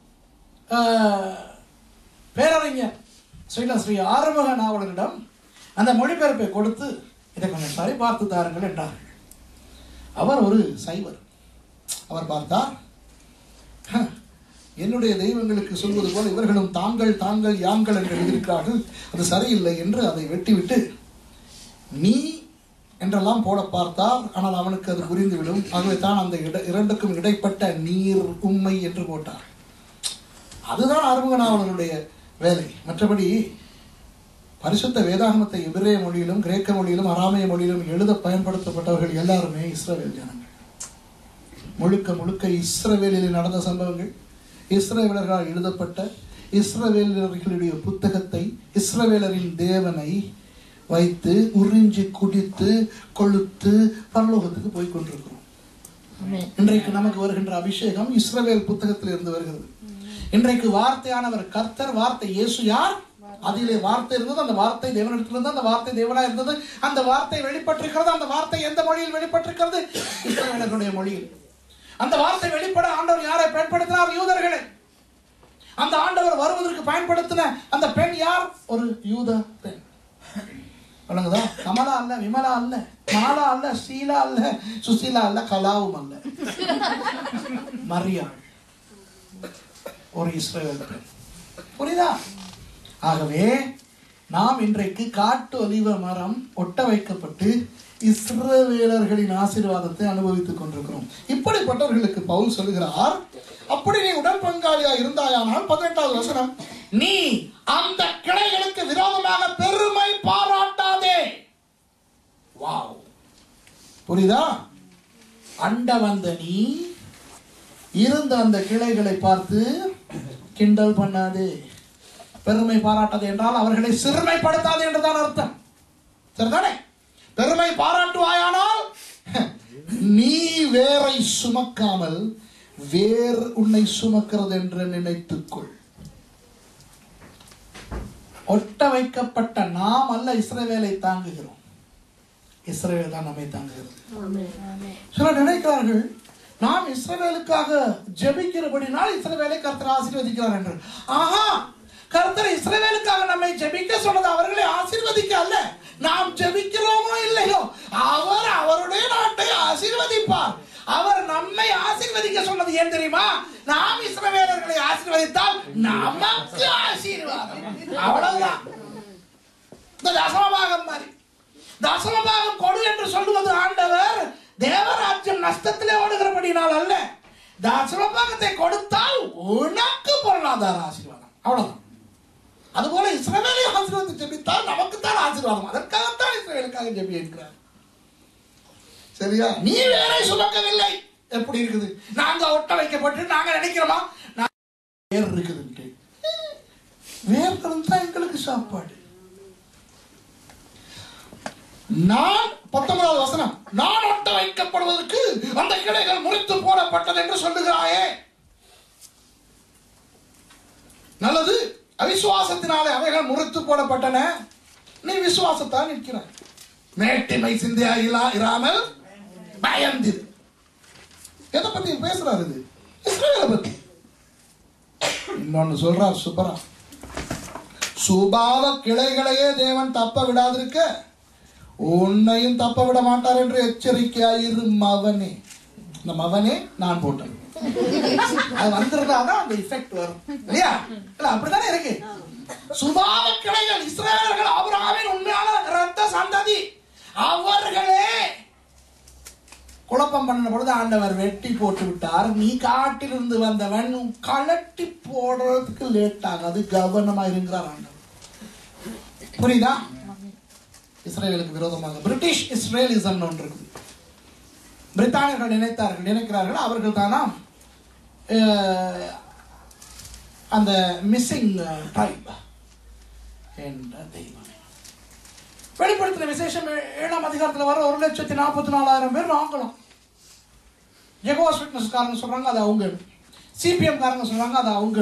ஆஹ், பேரறிஞர் ஸ்ரீல ஸ்ரீ ஆறுமுக நாவலரிடம் அந்த மொழிபெயர்ப்பை கொடுத்து இதை கொஞ்சம் சரி பார்த்து தாருங்கள் என்றார்கள் அவர் ஒரு சைவர் அவர் பார்த்தார் "ஹ, என்னுடைய தெய்வங்களுக்கு சொல்வது போல இவர்களும் தாங்கள் தாங்கள் யாங்கள் என்று எழுதியிருக்கிறார்கள் அது சரியில்லை என்று அதை வெட்டிவிட்டு நீ என்றெல்லாம் போட பார்த்தார் ஆனால் அவனுக்கு அது புரிந்துவிடும் ஆகவே தான் அந்த இட இரண்டுக்கும் இடைப்பட்ட நீர் உண்மை என்று போட்டார் அதுதான் ஆறுமுக நாவலருடைய வேலை மற்றபடி பரிசுத்த வேதாகமத்தை எபிரேய மொழியிலும் கிரேக்க மொழியிலும் அராமைய மொழியிலும் எழுத பயன்படுத்தப்பட்டவர்கள் எல்லாருமே இஸ்ரவேல் ஜனங்கள் முழுக்க முழுக்க இஸ்ரவேலில் நடந்த சம்பவங்கள் இஸ்ரவேலர்களால் எழுதப்பட்ட இஸ்ரவேலர்களுடைய புத்தகத்தை இஸ்ரவேலரின் தேவனை வைத்து உறிஞ்சி குடித்து கொளுத்து பரலோகத்துக்கு போய் கொண்டிருக்கிறோம் இன்றைக்கு நமக்கு வருகின்ற அபிஷேகம் இஸ்ரவேல் புத்தகத்தில் இருந்து வருகிறது இன்றைக்கு வார்த்தையானவர் கர்த்தர் வார்த்தை இயேசு யார் அதிலே வார்த்தை இருந்தது அந்த வார்த்தை தேவனிடத்திலிருந்து அந்த வார்த்தை தேவனா இருந்தது அந்த வார்த்தை வெளிப்பட்டிருக்கிறது அந்த வார்த்தை எந்த மொழியில் வெளிப்பட்டிருக்கிறது இஸ்ரவேலர்களுடைய மொழியில் அந்த வார்த்தை வெளிப்பட ஆண்டவர் யாரை பயன்படுத்தினார் யூதர்களை அந்த ஆண்டவர் வருவதற்கு பயன்படுத்தின அந்த பெண் யார் ஒரு யூத பெண் விளங்குதா கமலா அல்ல விமலா அல்ல மாலா அல்ல சீலா அல்ல சுசீலா அல்ல கலாவும் அல்ல மரியாள் ஒரு இஸ்ரவேல் பெண் புரியுதா ஆகவே நாம் இன்றைக்கு காட்டு ஒலிவ மரம் ஒட்ட வைக்கப்பட்டு இஸ்ரவேலர்களின் ஆசீர்வாதத்தை அனுபவித்துக் கொண்டிருக்கிறோம் இப்படிப்பட்டவர்களுக்கு பவுல் சொல்லுகிறார் அப்படி நீ உடன் பங்காளியா இருந்தாயானால் பதினெட்டாவது வசனம் நீ அந்த கிளைகளுக்கு விரோதமாக பெருமை பாராட்டாதே வாவ் புரியுதா அண்ட வந்த நீ இருந்த அந்த கிளைகளை பார்த்து கிண்டல் பண்ணாதே பெருமை பாராட்டாதே என்றால் அவர்களை சிறுமைப்படுத்தாதே என்றுதான் அர்த்தம் சரிதானே பெருமை பாராட்டுவாயானால் நீ வேரை சுமக்காமல் வேர் உன்னை சுமக்கிறது என்று நினைத்துக்கொள் ஒட்ட வைக்கப்பட்ட நாம் அல்ல இஸ்ரவேலை தாங்குகிறோம் இஸ்ரவேல் தான் நம்மை தாங்குகிறது சிலர் நினைக்கிறார்கள் நாம் இஸ்ரவேலுக்காக ஜெபிக்கிறபடினால் இஸ்ரவேலை கர்த்தர் ஆசீர்வதிக்கிறார் என்று ஆஹா கர்த்தர் இஸ்ரவேலுக்காக நம்மை ஜெபிக்க சொன்னது அவர்களை ஆசீர்வதிக்க அல்ல நாம் ஜெபிக்கிறோமோ இல்லையோ அவர் அவருடைய நாட்டை ஆசீர்வதிப்பார் அவர் நம்மை ஆசீர்வதிக்க சொன்னது ஏன் தெரியுமா நாம் இஸ்ரவேலர்களை ஆசீர்வதித்தால் நமக்கு ஆசீர்வாதம் அவ்வளவுதான் இந்த தசமபாகம் மாதிரி தசமபாகம் கொடு என்று சொல்லுவது ஆண்டவர் தேவராஜ்யம் நஷ்டத்திலே ஓடுகிறபடினால் அல்ல தசமபாகத்தை கொடுத்தால் உனக்கு பொருளாதார ஆசீர்வாதம் அவ்வளவுதான் அதுபோல இஸ்ரவேலை ஆசீர்வாதத்தை ஜெபித்தால் நமக்குத்தான் ஆசீர்வாதம் அதற்காகத்தான் இஸ்ரவேலுக்காக ஜெபி இருக்கிறார் சரியா நீ வேலை சுமக்கவில்லை எப்படி இருக்குது நாங்க ஒட்ட வைக்கப்பட்டு நாங்க நினைக்கிறோமா நான் வேர் இருக்குதுன்ட்டு வேர்களும் தான் எங்களுக்கு சாப்பாடு நான் பத்தொன்பதாவது வசனம் நான் ஒட்ட வைக்கப்படுவதற்கு அந்த கிளைகள் முறித்து போடப்பட்டது என்று சொல்லுகிறாயே நல்லது அவிசுவாசத்தினாலே அவைகள் முறித்து போடப்பட்டன நீ விசுவாசத்தால் நிற்கிறாய் மேட்டிமை சிந்தையா இல்லா இராமல் பயந்திரு எதை பத்தி பேசுறாரு இது இஸ்ரவேலை பத்தி இன்னொன்னு சொல்றார் சுப்பரா சுபாவ கிளைகளையே தேவன் தப்ப விடாதிருக்க உன்னையும் தப்ப விட மாட்டார் என்று எச்சரிக்கையாயிரு மவனே இந்த மவனே நான் போட்டேன் அது வந்திருந்தாதான் அந்த இஃபெக்ட் வரும் இல்லையா இல்ல அப்படித்தானே இருக்கு சுபாவ கிளைகள் இஸ்ரேலர்கள் அபிரகாமின் உண்மையான ரத்த சந்ததி அவர்களே குழப்பம் பண்ண பொழுது ஆண்டவர் வெட்டி போட்டு விட்டார் நீ காட்டிலிருந்து வந்தவன் கலட்டி போடுறதுக்கு லேட் ஆகாது கவனமா இருக்கிறார் ஆண்டவர் புரியுதா இஸ்ரேலுக்கு விரோதமாக பிரிட்டிஷ் இஸ்ரேலிசம் ஒன்று இருக்குது பிரித்தானியர்கள் நினைத்தார்கள் நினைக்கிறார்கள் அவர்கள் தானா அஹ், அந்த மிஸ்ஸிங் ட்ரைப் என்ற தெய்வமே வெளிப்படுத்தின விசேஷம் ஏ- ஏழாம் அதிகாரத்தில் வர ஒரு லட்சத்தி நாற்பத்தி நாலாயிரம் பேர் நாங்களும் ஜெகோஸ் ஃபிட்னஸ் காரங்க சொல்றாங்க அது அவங்க சிபிஎம் காரங்க சொல்றாங்க அது அவங்க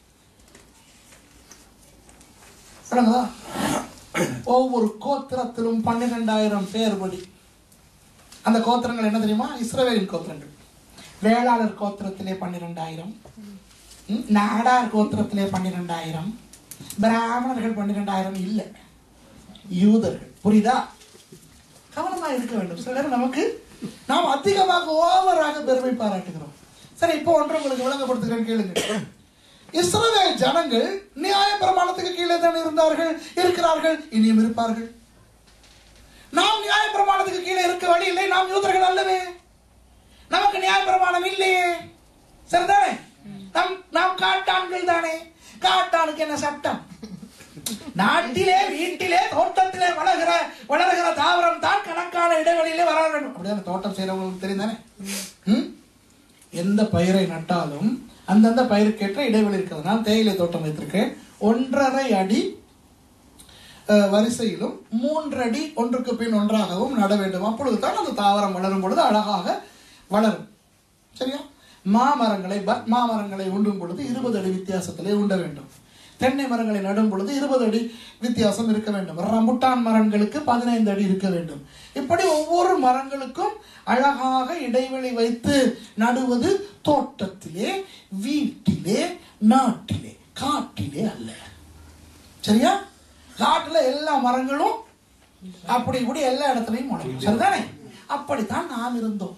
விளங்குதா ஒவ்வொரு கோத்திரத்திலும் பன்னிரெண்டாயிரம் பேர் படி அந்த கோத்திரங்கள் என்ன தெரியுமா இஸ்ரவேலின் கோத்திரங்கள் வேளாளர் கோத்திரத்திலே பன்னிரெண்டாயிரம் ம், நாடார் கோத்திரத்திலே பன்னிரெண்டாயிரம் பிராமணர்கள் பன்னிரெண்டாயிரம் இல்லை யூதர்கள் புரியுதா கவனமா இருக்க வேண்டும் சிலர் நமக்கு நாம் அதிகமாக ஓவராக பெருமை பாராட்டுகிறோம் சரி இப்போ ஒன்று உங்களுக்கு விளங்கப்படுத்துகிறேன் கேளுங்க இஸ்ரவேல் ஜனங்கள் நியாய பிரமாணத்துக்கு கீழே தான் இருந்தார்கள் இருக்கிறார்கள் இனியும் இருப்பார்கள் நாம் நியாய பிரமாணத்துக்கு கீழே இருக்க வழி இல்லை நாம் யூதர்கள் அல்லவே நமக்கு நியாய பிரமாணம் இல்லையே சரிதானே நம் நாம் காட்டான்கள் தானே காட்டானுக்கு என்ன சட்டம் நாட்டிலே வீட்டிலே தோட்டத்திலே வளர்கிற வளர்கிற தாவரம் தான் கணக்கான இடைவெளியிலே வளர வேண்டும் அப்படியே தோட்டம் செய்யறவங்களுக்கு தெரியும் தானே ம்? எந்த பயிரை நட்டாலும் அந்தந்த பயிருக்கேற்ற இடைவெளி இருக்கிறது நான் தேயிலை தோட்டம் வைத்திருக்கேன் ஒன்றரை அடி அஹ், வரிசையிலும் மூன்றடி ஒன்றுக்கு பின் ஒன்றாகவும் நட வேண்டும் அப்பொழுது தான் அந்த தாவரம் வளரும் பொழுது அழகாக வளரும் சரியா மாமரங்களை பத் மாமரங்களை உண்டும் பொழுது இருபது அடி வித்தியாசத்திலே உண்ட வேண்டும் தென்னை மரங்களை நடும் பொழுது இருபது அடி வித்தியாசம் இருக்க வேண்டும் ரம்புட்டான் மரங்களுக்கு பதினைந்து அடி இருக்க வேண்டும் இப்படி ஒவ்வொரு மரங்களுக்கும் அழகாக இடைவெளி வைத்து நடுவது தோட்டத்திலே வீட்டிலே நாட்டிலே காட்டிலே அல்ல சரியா காட்டுல எல்லா மரங்களும் அப்படி இப்படி எல்லா இடத்துலையும் முளைக்கும் சரிதானே அப்படித்தான் நாம் இருந்தோம்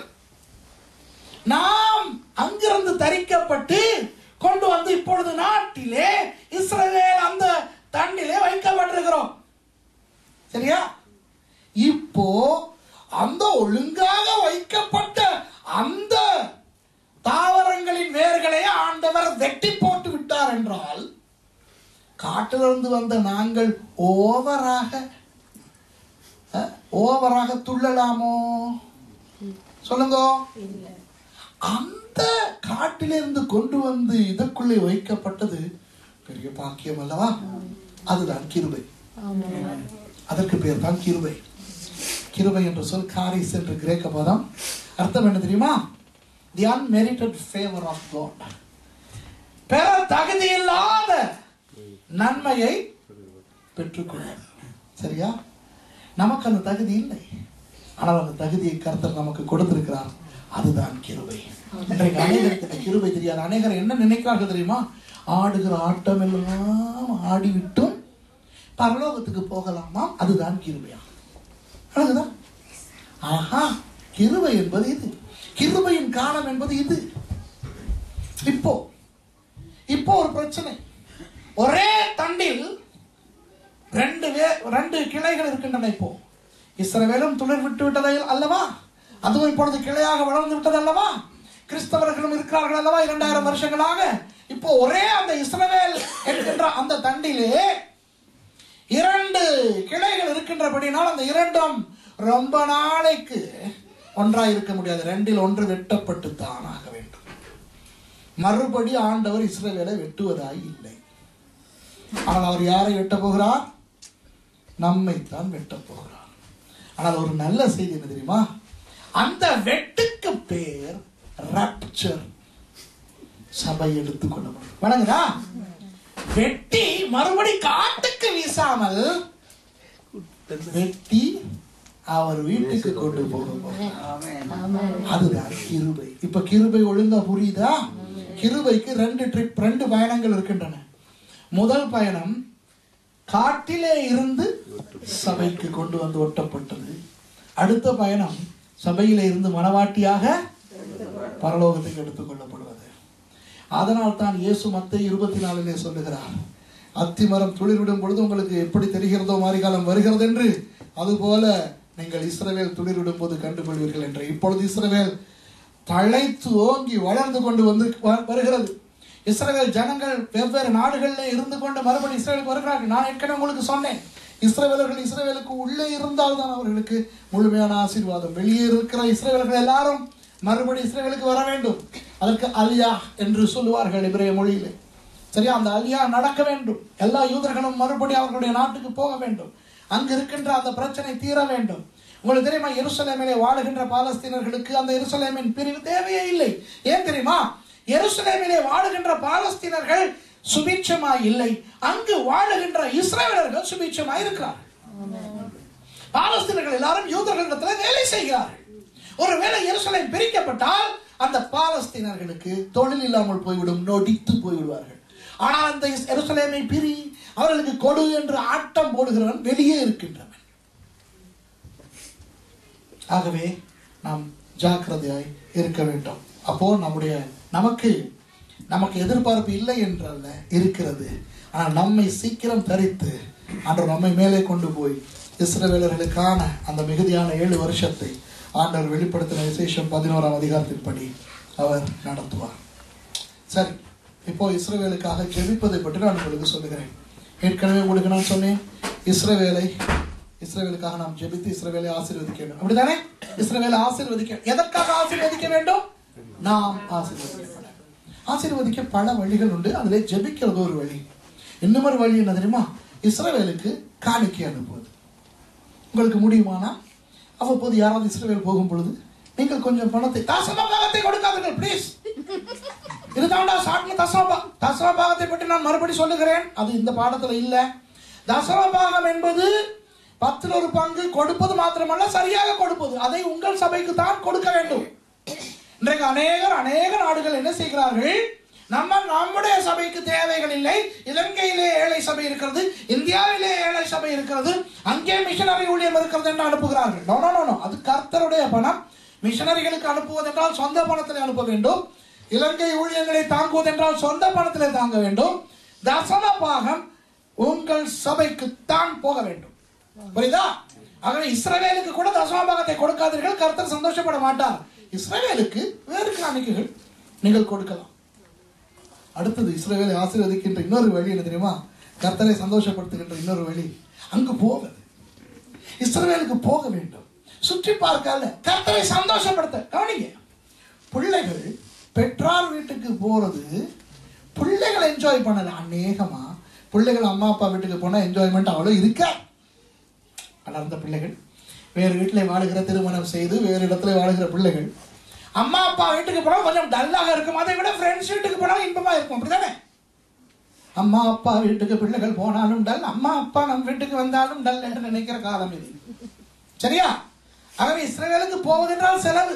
நாம் அங்கிருந்து தரிக்கப்பட்டு கொண்டு வந்து இப்பொழுது நாட்டிலே இஸ்ரவேல் அந்த தண்டிலே வைக்கப்பட்டிருக்கிறோம் சரியா இப்போ அந்த ஒழுங்காக வைக்கப்பட்ட அந்த தாவரங்களின் வேர்களை ஆண்டவர் வெட்டி போட்டு விட்டார் என்றால் காட்டிலிருந்து வந்த நாங்கள் ஓவராக அஹ், ஓவராக துள்ளலாமோ சொல்லுங்க அந்த காட்டிலிருந்து கொண்டு வந்து இதற்குள்ளே வைக்கப்பட்டது பெரிய பாக்கியம் அல்லவா அதுதான் கிருபை அதற்கு பேர் தான் கிருபை கிருபை என்று சொல் காரிஸ் என்று கிரேக்க பதம் அர்த்தம் என்ன தெரியுமா the unmerited favour of God பெற தகுதி இல்லாத நன்மையை பெற்றுக்கொள்ள சரியா நமக்கு அந்த தகுதி இல்லை ஆனால் அந்த தகுதியை கர்த்தர் நமக்கு கொடுத்திருக்கிறார் அதுதான் கிருபை இன்றைக்கு அநேகருக்கு இந்த கிருபை தெரியாது அநேகர் என்ன நினைக்கிறார்கள் தெரியுமா ஆடுகிற ஆட்டம் எல்லாம் ஆடிவிட்டும் பரலோகத்துக்கு போகலாமா அதுதான் கிருபையா அழகுதா ஆஹா கிருபை என்பது இது கிருபையின் காலம் என்பது இது இப்போ இப்போ ஒரு பிரச்சனை ஒரே தண்டில் ரெண்டு வே ரெண்டு கிளைகள் இருக்கின்றன இப்போ இஸ்ரவேலும் துளிர் விட்டு விட்டதை அல்லவா அதுவும் இப்பொழுது கிளையாக வளர்ந்து விட்டது அல்லவா கிறிஸ்தவர்களும் இருக்கிறார்கள் அல்லவா இரண்டாயிரம் வருஷங்களாக இப்போ ஒரே அந்த இஸ்ரவேல் என்கின்ற அந்த தண்டிலே இரண்டு கிளைகள் இருக்கின்றபடினால் அந்த இரண்டும் ரொம்ப நாளைக்கு ஒன்றாய் இருக்க முடியாது ரெண்டில் ஒன்று வெட்டப்பட்டு தான் ஆக வேண்டும் மறுபடி ஆண்டவர் இஸ்ரவேலை வெட்டுவதாய் இல்லை ஆனால் அவர் யாரை வெட்டப் போகிறார் நம்மைத்தான் வெட்டப் போகிறார் ஆனால் ஒரு நல்ல செய்தி என்ன தெரியுமா அந்த வெட்டுக்கு பேர் ரப்சர் சபை எடுத்துக்கொள்ளப்படும் வணங்குதா வெட்டி மறுபடி காட்டுக்கு வீசாமல் வெட்டி அவர் வீட்டுக்கு கொண்டு போக போகிறார் அதுதான் கிருபை இப்ப கிருபை ஒழுங்கா புரியுதா கிருபைக்கு ரெண்டு ட்ரிப் ரெண்டு பயணங்கள் இருக்கின்றன முதல் பயணம் காட்டிலே இருந்து சபைக்கு கொண்டு வந்து ஒட்டப்பட்டது அடுத்த பயணம் சபையிலே இருந்து மனவாட்டியாக பரலோகத்துக்கு எடுத்துக் கொள்ளப்படுவது அதனால் தான் இயேசு மத்தை இருபத்தி நாலிலே சொல்லுகிறார் அத்திமரம் துளிர்விடும் பொழுது உங்களுக்கு எப்படி தெரிகிறதோ மாரிகாலம் வருகிறது என்று அதுபோல நீங்கள் இஸ்ரவேல் துளிர்விடும் போது கண்டுகொள்வீர்கள் என்று இப்பொழுது இஸ்ரவேல் தழைத்து ஓங்கி வளர்ந்து கொண்டு வந்து வ- வருகிறது இஸ்ரவேல் ஜனங்கள் வெவ்வேறு நாடுகளில் இருந்து கொண்டு மறுபடி இஸ்ரவேலுக்கு வருகிறார்கள் நான் ஏற்கனவே உங்களுக்கு சொன்னேன் இஸ்ரவேலர்கள் இஸ்ரவேலுக்கு உள்ளே இருந்தால்தான் அவர்களுக்கு முழுமையான ஆசீர்வாதம் வெளியே இருக்கிற இஸ்ரவேலர்கள் எல்லாரும் மறுபடி இஸ்ரவேலுக்கு வர வேண்டும் அதற்கு அலியா என்று சொல்லுவார்கள் இப்ரேய மொழியிலே சரியா அந்த அலியா நடக்க வேண்டும் எல்லா யூதர்களும் மறுபடி அவர்களுடைய நாட்டுக்கு போக வேண்டும் அங்கு இருக்கின்ற அந்த பிரச்சனை தீர வேண்டும் உங்களுக்கு தெரியுமா எருசலேமிலே வாழுகின்ற பாலஸ்தீனர்களுக்கு அந்த எருசலேமின் பிரிவு தேவையே இல்லை ஏன் தெரியுமா எருசலேமிலே வாழுகின்ற பாலஸ்தீனர்கள் சுபிட்சமாய் இல்லை அங்கு வாழுகின்ற இஸ்ரேலர்கள் சுபிட்சமாய் இருக்கிறார்கள் பாலஸ்தீனர்கள் எல்லாரும் யூதர்களிடத்தில் வேலை செய்கிறார்கள் ஒருவேளை எருசலேம் பிரிக்கப்பட்டால் அந்த பாலஸ்தீனர்களுக்கு தொழில் இல்லாமல் போய்விடும் நொடித்து போய்விடுவார்கள் ஆனால் அந்த இஸ்- எருசலேமை பிரி அவர்களுக்கு கொடு என்று ஆட்டம் போடுகிறவன் வெளியே இருக்கின்றவன் ஆகவே நாம் ஜாக்கிரதையாய் இருக்க வேண்டும் அப்போ நம்முடைய நமக்கு நமக்கு எதிர்பார்ப்பு இல்லை என்றல்ல இருக்கிறது ஆனால் நம்மை சீக்கிரம் தரித்து ஆண்டவர் நம்மை மேலே கொண்டு போய் இஸ்ரவேலர்களுக்கான அந்த மிகுதியான ஏழு வருஷத்தை ஆண்டவர் வெளிப்படுத்தின விசேஷம் பதினோராம் அதிகாரத்தின்படி அவர் நடத்துவார் சரி இப்போ இஸ்ரவேலுக்காக ஜெபிப்பதை பற்றி நான் உங்களுக்கு சொல்லுகிறேன் ஏற்கனவே உங்களுக்கு நான் சொன்னேன் இஸ்ரவேலை இஸ்ரவேலுக்காக நாம் ஜெபித்து இஸ்ரவேலை ஆசீர்வதிக்க வேண்டும் அப்படிதானே இஸ்ரவேலை ஆசீர்வதிக்க எதற்காக ஆசீர்வதிக்க வேண்டும் நாம் ஆசீர்வதிக்கப்பட ஆசீர்வதிக்க பல வழிகள் உண்டு அதிலே ஜெபிக்கிறது ஒரு வழி இன்னொரு வழி என்ன தெரியுமா இஸ்ரவேலுக்கு காணிக்கை அனுப்புவது உங்களுக்கு முடியுமானா அவ்வப்போது யாராவது இஸ்ரவேல் போகும் பொழுது நீங்கள் கொஞ்சம் பணத்தை தாசமபாகத்தை கொடுக்காதீர்கள் ப்ளீஸ் இதுதான்டா சாட்டின தசமபா தசமபாகத்தை பற்றி நான் மறுபடி சொல்லுகிறேன் அது இந்த பாடத்துல இல்ல தசமபாகம் என்பது பத்தில் ஒரு பங்கு கொடுப்பது மாத்திரமல்ல சரியாக கொடுப்பது அதை உங்கள் சபைக்கு தான் கொடுக்க வேண்டும் இன்றைக்கு அநேகர் அநேக நாடுகள் என்ன செய்கிறார்கள் நம்ம நம்முடைய சபைக்கு தேவைகள் இல்லை இலங்கையிலே ஏழை சபை இருக்கிறது இந்தியாவிலே ஏழை சபை இருக்கிறது அங்கே மிஷனரி ஊழியம் இருக்கிறது என்று அனுப்புகிறார்கள் நோ நோ நோ நோ அது கர்த்தருடைய பணம் மிஷனரிகளுக்கு அனுப்புவதென்றால் சொந்த பணத்தில் அனுப்ப வேண்டும் இலங்கை ஊழியர்களை தாங்குவதென்றால் சொந்த பணத்திலே தாங்க வேண்டும் தசம பாகம் உங்கள் சபைக்கு தான் போக வேண்டும் புரியுதா ஆகவே இஸ்ரவேலுக்கு கூட தசம பாகத்தை கொடுக்காதீர்கள் கர்த்தர் சந்தோஷப்பட மாட்டார் இஸ்ரவேலுக்கு வேறு காணிக்கைகள் நீங்கள் கொடுக்கலாம் அடுத்தது இஸ்ரவேலை ஆசீர்வதிக்கின்ற இன்னொரு வழி என்ன தெரியுமா கர்த்தரை சந்தோஷப்படுத்துகின்ற இன்னொரு வழி அங்கு போவது இஸ்ரவேலுக்கு போக வேண்டும் சுற்றி பார்க்கல கர்த்தரை சந்தோஷப்படுத்த கவனிங்க பிள்ளைகள் பெற்றார் வீட்டுக்கு போறது பிள்ளைகள் என்ஜாய் பண்ணல அநேகமா பிள்ளைகள் அம்மா அப்பா வீட்டுக்கு போனா என்ஜாய்மெண்ட் அவ்வளோ இருக்கா வளர்ந்த பிள்ளைகள் வேறு வீட்டில் வாழுகிற திருமணம் செய்து வேறு இடத்துல வாழுகிற பிள்ளைகள் அம்மா அப்பா வீட்டுக்கு போனால் கொஞ்சம் டல்லாக இருக்கும் அதை விட ஃப்ரெண்ட்ஸ் வீட்டுக்கு போனால் இன்பமா இருக்கும் அப்படிதானே அம்மா அப்பா வீட்டுக்கு பிள்ளைகள் போனாலும் டல் அம்மா அப்பா நம் வீட்டுக்கு வந்தாலும் டல் என்று நினைக்கிற காலம் இது சரியா ஆகவே இஸ்ரேலுக்கு போவதென்றால் செலவு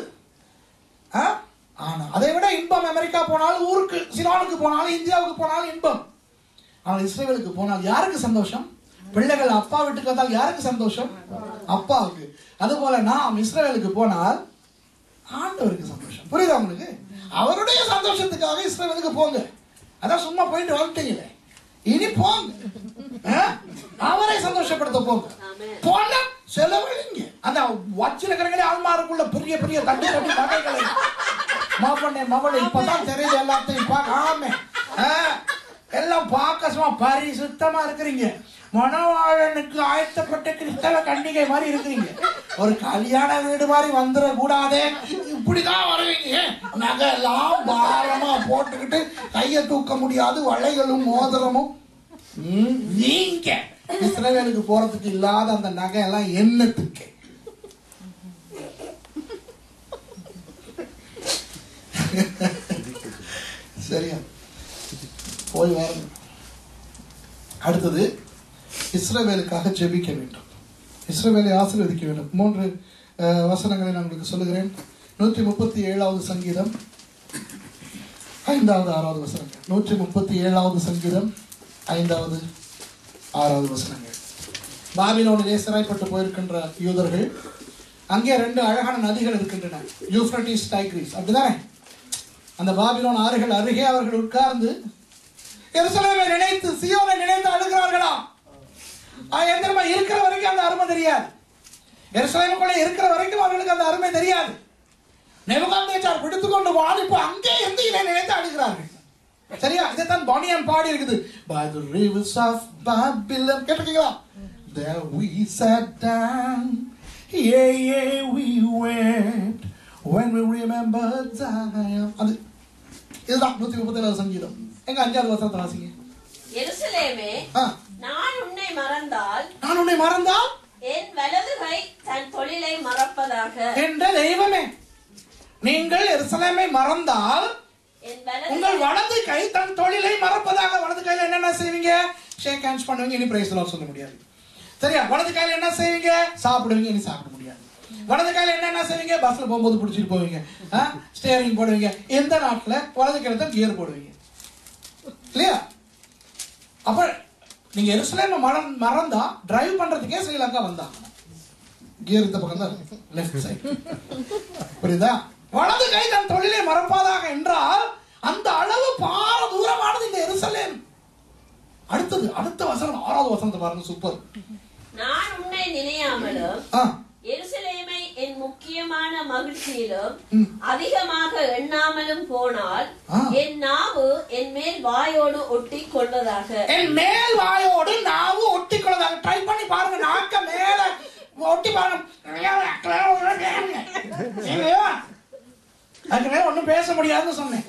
ஆ? ஆனா அதை விட இன்பம் அமெரிக்கா போனாலும் ஊருக்கு சிலோனுக்கு போனாலும் இந்தியாவுக்கு போனாலும் இன்பம் ஆனால் இஸ்ரேலுக்கு போனால் யாருக்கு சந்தோஷம் பிள்ளைகள் அப்பா வீட்டுக்கு வந்தால் யாருக்கு சந்தோஷம் அப்பாவுக்கு அதுபோல நாம் இஸ்ரேலுக்கு போனால் ஆண்டவருக்கு சந்தோஷம் புரியுதா உங்களுக்கு அவருடைய சந்தோஷத்துக்காக இஸ்ரேலுக்கு போங்க அதான் சும்மா போயிட்டு வந்துட்டீங்களே இனி போங்க ஆ? அவரை சந்தோஷப்படுத்த போங்க போன செலவழிங்க அந்த வச்சிருக்கிறங்களே அல்மாருக்குள்ள பெரிய பெரிய தட்டு தட்டி நகைகளை மாப்பண்ணே மவளை இப்பதான் தெரியுது எல்லாத்தையும் பார்க்க ஆமே ஆ, எல்லாம் பார்க்க சும்மா பரிசுத்தமா இருக்கிறீங்க மணவாளனுக்கு ஆயத்தப்பட்ட கிறிஸ்தவ கண்டிகை மாதிரி இருக்கிறீங்க ஒரு கல்யாண வீடு மாதிரி வந்துட கூடாதே இப்படிதான் வருவீங்க நகை எல்லாம் பாரமா போட்டுக்கிட்டு கையை தூக்க முடியாது வளைகளும் மோதிரமும் ம், நீங்க இஸ்ரவேலுக்கு போறதுக்கு இல்லாத அந்த நகை எல்லாம் என்னத்துக்கு சரியா போய் வாருங்க அடுத்தது இஸ்ரவேலுக்காக ஜெபிக்க வேண்டும் இஸ்ரவேலை ஆசீர்வதிக்க வேண்டும் மூன்று அஹ், வசனங்களை நான் உங்களுக்கு சொல்லுகிறேன் நூற்றி முப்பத்தி ஏழாவது சங்கீதம் ஐந்தாவது ஆறாவது வசனங்கள் நூற்றி முப்பத்தி ஏழாவது சங்கீதம் ஐந்தாவது ஆறாவது வசனங்கள் பாபிலோனிலே சிறைப்பட்டு போயிருக்கின்ற யூதர்கள் அங்கே ரெண்டு அழகான நதிகள் இருக்கின்றன யூஃப்ரட்டிஸ் டைக்ரிஸ் அப்படிதானே அந்த பாபிலோன் ஆறுகள் அருகே அவர்கள் உட்கார்ந்து எருசலேமை நினைத்து சியோனை நினைத்து அழுகிறார்களா எந்திரமா இருக்கிற வரைக்கும் அந்த அருமை தெரியாது எருசலேமுக்குள்ள இருக்கிற வரைக்கும் அவர்களுக்கு அந்த அருமை தெரியாது நெபுகாந்தேச்சார் பிடித்து கொண்டு வாடிப்பு அங்கே இருந்து இதை நினைத்து அழுகிறார்கள் சரியா இதைத்தான் பானியன் பாடி இருக்குது by the rivers of Babylon கேட்டிருக்கீங்களா there we sat down yeah yeah we went when we remembered Zion அது இதுதான் நூத்தி முப்பத்தி ஏழாவது சங்கீதம் எங்க அஞ்சாவது வசனத்தை வாசிங்க
எருசலேமே
ஆ,
நான் உன்னை மறந்தால்
நான் உன்னை மறந்தால்
என் வலது கை தன் தொழிலை மறப்பதாக
என்ற தெய்வமே நீங்கள் எருசலேமை மறந்தால்
என் வலது
உங்கள் வலது கை தன் தொழிலை மறப்பதாக வலது கையில என்னென்ன செய்வீங்க ஷேக் ஹேண்ட்ஸ் பண்ணுவீங்க இனி பிரைஸ் சொல்ல முடியாது சரியா வலது கையில என்ன செய்வீங்க சாப்பிடுவீங்க இனி சாப்பிட முடியாது வலது கையில என்னென்ன செய்வீங்க பஸ்ல போகும்போது பிடிச்சிட்டு போவீங்க ஸ்டேரிங் போடுவீங்க எந்த நாட்டுல வலது கையில தான் கியர் போடுவீங்க இல்லையா அப்ப நீங்க எருசலேம் மறந் மறந்தா டிரைவ் பண்றதுக்கே ஸ்ரீலங்கா வந்தாங்க கியர் இந்த பக்கம் தான் லெஃப்ட் சைடு புரியுதா வலது கை தன் தொழிலை மறப்பாதாக என்றால் அந்த அளவு பார தூரமானது இந்த எருசலேம் அடுத்தது அடுத்த வசனம் ஆறாவது வசனத்தை பாருங்க சூப்பர்
நான் உன்னை நினையாமலும்
ஆ
எருசலேமை என் முக்கியமான மகிழ்ச்சியிலும்
ம்.
அதிகமாக எண்ணாமலும் போனால்
ஆ.
என் நாவு என் மேல் வாயோடு ஒட்டி கொள்வதாக
என் மேல் வாயோடு நாவு ஒட்டி கொள்ளதாக ட்ரை பண்ணி பாருங்க நாக்க மேல ஒட்டி பாருங்க இல்லையா? அதுக்கு மேல ஒண்ணும் பேச முடியாதுன்னு சொன்னேன்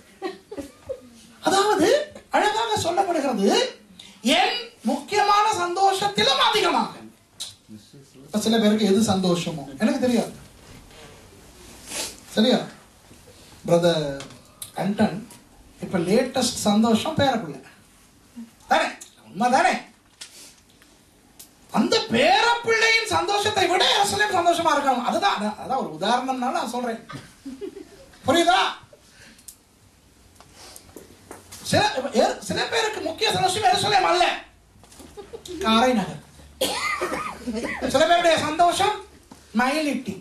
அதாவது அழகாக சொல்லப்படுகிறது என் முக்கியமான சந்தோஷத்திலும் அதிகமாக இப்ப சில பேருக்கு எது சந்தோஷமோ எனக்கு தெரியாது சரியா பிரதர் அண்டன் இப்ப லேட்டஸ்ட் சந்தோஷம் பேரப்பிள்ளை தானே உண்மைதானே அந்த பேரப்பிள்ளையின் சந்தோஷத்தை விட எருசலேம் சந்தோஷமா இருக்கணும் அதுதான் அதான் அதான் ஒரு உதாரணம்னால நான் சொல்றேன் புரியுதா சில எ- சில பேருக்கு முக்கிய சந்தோஷம் எருசலேம் அல்ல காரை நகர் சில பேருடைய சந்தோஷம் மயிலிட்டி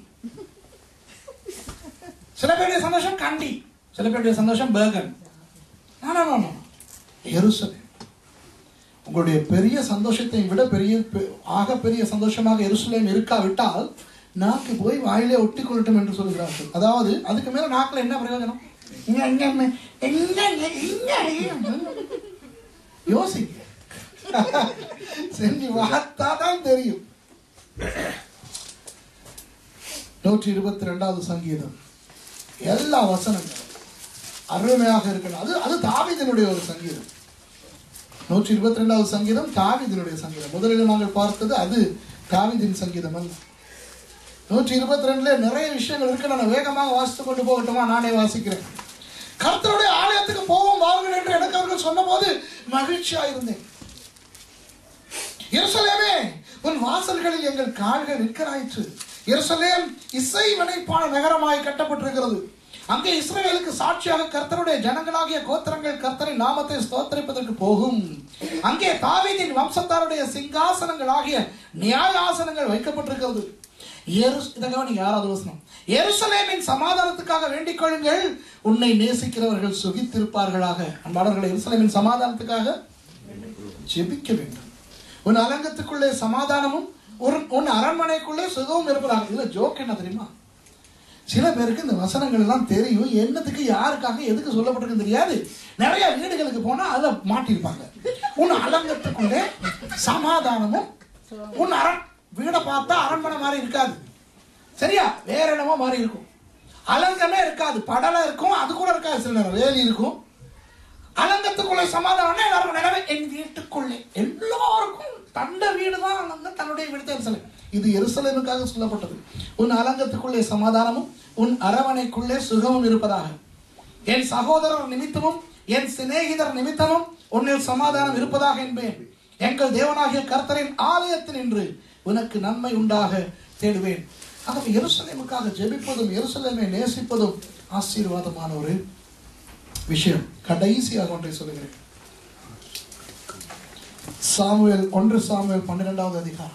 சில பேருடைய சந்தோஷம் கண்டி சில பேருடைய சந்தோஷம் பேர்கன் No, no, no, no. எருசலேம் உங்களுடைய பெரிய சந்தோஷத்தை விட பெரிய பெ- ஆக பெரிய சந்தோஷமாக எருசலேம் இருக்காவிட்டால் நாக்கு போய் வாயிலே ஒட்டி கொள்ளட்டும் என்று சொல்கிறார்கள் அதாவது அதுக்கு மேல நாக்குல என்ன பிரயோஜனம் இங்க, இங்க, இங்க, இங்க, இங்க, இங்க. யோசிங்க செஞ்சு பார்த்தா தான் தெரியும் நூற்றி இருபத்தி ரெண்டாவது சங்கீதம் எல்லா வசனங்களும் அருமையாக இருக்கணும் அது அது தாவீதினுடைய ஒரு சங்கீதம் நூற்றி இருபத்தி ரெண்டாவது சங்கீதம் தாவீதினுடைய சங்கீதம் முதலில் நாங்கள் பார்த்தது அது தாவீதின் சங்கீதம் அல்ல நூற்றி இருபத்தி ரெண்டுல நிறைய விஷயங்கள் இருக்கு நான் வேகமாக வாசித்து கொண்டு போகட்டுமா நானே வாசிக்கிறேன் கர்த்தருடைய ஆலயத்துக்கு போவோம் வாருங்கள் என்று எனக்கு அவர்கள் சொன்னபோது மகிழ்ச்சியா இருந்தேன் எருசலேமே உன் வாசல்களில் எங்கள் கால்கள் நிற்கிறாயிற்று எருசலேம் இசை வினைப்பான நகரமாய் கட்டப்பட்டிருக்கிறது அங்கே இஸ்ரவேலுக்கு சாட்சியாக கர்த்தருடைய ஜனங்களாகிய கோத்திரங்கள் கர்த்தரின் நாமத்தை ஸ்தோத்தரிப்பதற்கு போகும் அங்கே தாவீதின் வம்சத்தாருடைய சிங்காசனங்களாகிய நியாயாசனங்கள் வைக்கப்பட்டிருக்கிறது எருஸ் இதை கவனிங்க ஆறாவது வசனம் எருசலேமின் சமாதானத்துக்காக வேண்டிக் கொள்ளுங்கள் உன்னை நேசிக்கிறவர்கள் சுகித்திருப்பார்களாக அன்பாளர்களை எருசலேமின் சமாதானத்துக்காக ஜெபிக்க வேண்டும் உன் அலங்கத்துக்குள்ளே சமாதானமும் ஒரு உன் அரண்மனைக்குள்ளே சுகமும் இருப்பதாக இதுல ஜோக் என்ன தெரியுமா சில பேருக்கு இந்த வசனங்கள் எல்லாம் தெரியும் என்னத்துக்கு யாருக்காக எதுக்கு சொல்லப்பட்டிருக்கு தெரியாது நிறைய வீடுகளுக்கு போனா அதை மாட்டிருப்பாங்க உன் அலங்கத்துக்குள்ளே சமாதானமும் உன் அரண் வீடை பார்த்தா அரண்மனை மாதிரி இருக்காது சரியா வேற என்னமோ மாதிரி இருக்கும் அலங்கமே இருக்காது படலை இருக்கும் அது கூட இருக்காது சில நேரம் வேலி இருக்கும் அலங்கத்துக்குள்ளே சமாதானம் எல்லாருக்கும் நினைவு என் வீட்டுக்குள்ளே எல்லாருக்கும் தண்ட வீடு தான் அலங்கம் தன்னுடைய வீடு தான் எருசலேம் இது எருசலேமுக்காக சொல்லப்பட்டது உன் அலங்கத்துக்குள்ளே சமாதானமும் உன் அரவணைக்குள்ளே சுகமும் இருப்பதாக என் சகோதரர் நிமித்தமும் என் சிநேகிதர் நிமித்தமும் உன்னில் சமாதானம் இருப்பதாக என்பேன் எங்கள் தேவனாகிய கர்த்தரின் ஆலயத்தில் நின்று உனக்கு நன்மை உண்டாக தேடுவேன் ஆகவே எருசலேமுக்காக ஜெபிப்பதும் எருசலேமை நேசிப்பதும் ஆசீர்வாதமான ஒரு விஷயம் கடைசியாக ஒன்றை சொல்லுகிறேன் சாமுவேல் ஒன்று சாமுவேல் பன்னிரெண்டாவது அதிகாரம்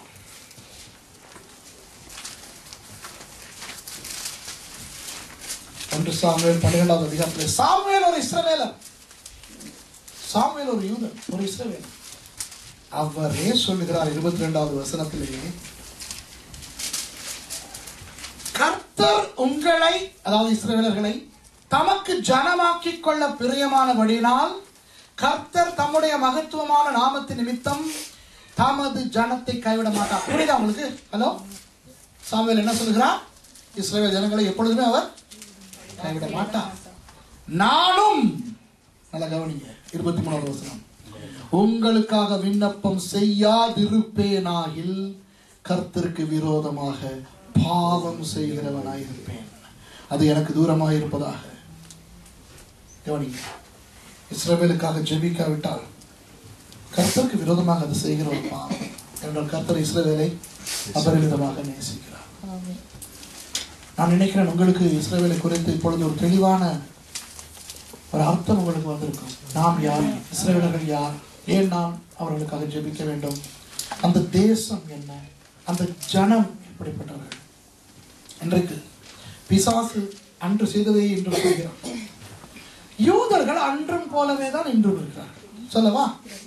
ஒன்று சாமுவேல் பன்னிரெண்டாவது அதிகாரத்தில் சாமுவேல் ஒரு இஸ்ரவேலர் சாமுவேல் ஒரு யூதன் ஒரு இஸ்ரவேலர் அவரே சொல்லுகிறார் இருபத்தி ரெண்டாவது வசனத்திலேயே கர்த்தர் உங்களை அதாவது இஸ்ரவேலர்களை தமக்கு ஜனமாக்கிக் கொள்ள பிரியமானபடியினால் கர்த்தர் தம்முடைய மகத்துவமான நாமத்தின் நிமித்தம் தமது ஜனத்தை கைவிட மாட்டார் புரியுதா உங்களுக்கு ஹலோ சாமுவேல் என்ன சொல்லுகிறார் இஸ்ரவேல் ஜனங்களை எப்பொழுதுமே அவர் கைவிட மாட்டார் நானும் நல்லா கவனிங்க இருபத்தி மூணாவது வசனம் உங்களுக்காக விண்ணப்பம் செய்யாதிருப்பேனாகில் கர்த்தருக்கு விரோதமாக பாவம் செய்கிறவனாயிருப்பேன் அது எனக்கு தூரமாக இருப்பதாக கவனிங்க இஸ்ரவேலுக்காக ஜெபிக்காவிட்டால் கர்த்தருக்கு விரோதமாக அது செய்கிற ஒரு பாவம் என்றால் கர்த்தர் இஸ்ரவேலை அபரிமிதமாக நேசிக்கிறார் நான் நினைக்கிறேன் உங்களுக்கு இஸ்ரவேலை குறித்து இப்பொழுது ஒரு தெளிவான ஒரு அர்த்தம் உங்களுக்கு வந்திருக்கும் நாம் யார் இஸ்ரவேலர்கள் யார் ஏன் நாம் அவர்களுக்காக ஜெபிக்க வேண்டும் அந்த தேசம் என்ன அந்த ஜனம் எப்படிப்பட்டவர்கள் இன்றைக்கு பிசாசு அன்று செய்ததை இன்று செய்கிறார் யூதர்கள் அன்றும் போலவே தான் இன்றும் இருக்கிறார்கள் சொல்லவா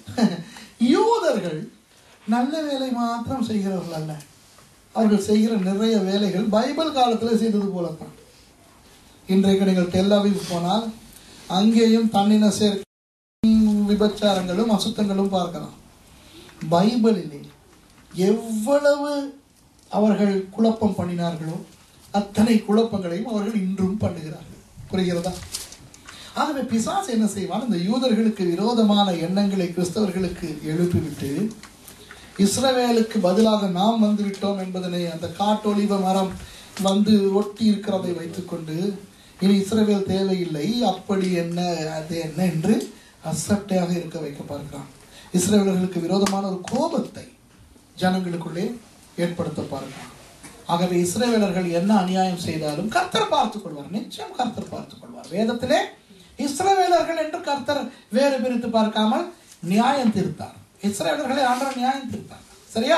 யூதர்கள் நல்ல வேலை மாத்திரம் செய்கிறவர்கள் அல்ல அவர்கள் செய்கிற நிறைய வேலைகள் பைபிள் காலத்தில் செய்தது போலத்தான் இன்றைக்கு நீங்கள் தெல்லாவிவு போனால் அங்கேயும் தன்னின சேர்க்கை விபச்சாரங்களும் அசுத்தங்களும் பார்க்கலாம் பைபிளிலே எவ்வளவு அவர்கள் குழப்பம் பண்ணினார்களோ அத்தனை குழப்பங்களையும் அவர்கள் இன்றும் பண்ணுகிறார்கள் புரிகிறதா ஆகவே பிசாசு என்ன செய்வான் இந்த யூதர்களுக்கு விரோதமான எண்ணங்களை கிறிஸ்தவர்களுக்கு எழுப்பிவிட்டு இஸ்ரவேலுக்கு பதிலாக நாம் வந்து விட்டோம் என்பதனை அந்த காட்டொலிவ மரம் வந்து ஒட்டி இருக்கிறதை வைத்துக்கொண்டு இனி இஸ்ரவேல் தேவையில்லை அப்படி என்ன அது என்ன என்று அசட்டையாக இருக்க வைக்க பார்க்கிறான் இஸ்ரவேலர்களுக்கு விரோதமான ஒரு கோபத்தை ஜனங்களுக்குள்ளே ஏற்படுத்த பார்க்கிறான் ஆகவே இஸ்ரவேலர்கள் என்ன அநியாயம் செய்தாலும் கர்த்தர் பார்த்துக் கொள்வார் நிச்சயம் கர்த்தர் பார்த்துக் கொள்வார் வேதத்திலே இஸ்ரவேலர்கள் என்று கர்த்தர் வேறு பிரித்து பார்க்காமல் நியாயம் தீர்த்தார் இஸ்ரவேலர்களை ஆண்டவர் நியாயம் தீர்த்தார் சரியா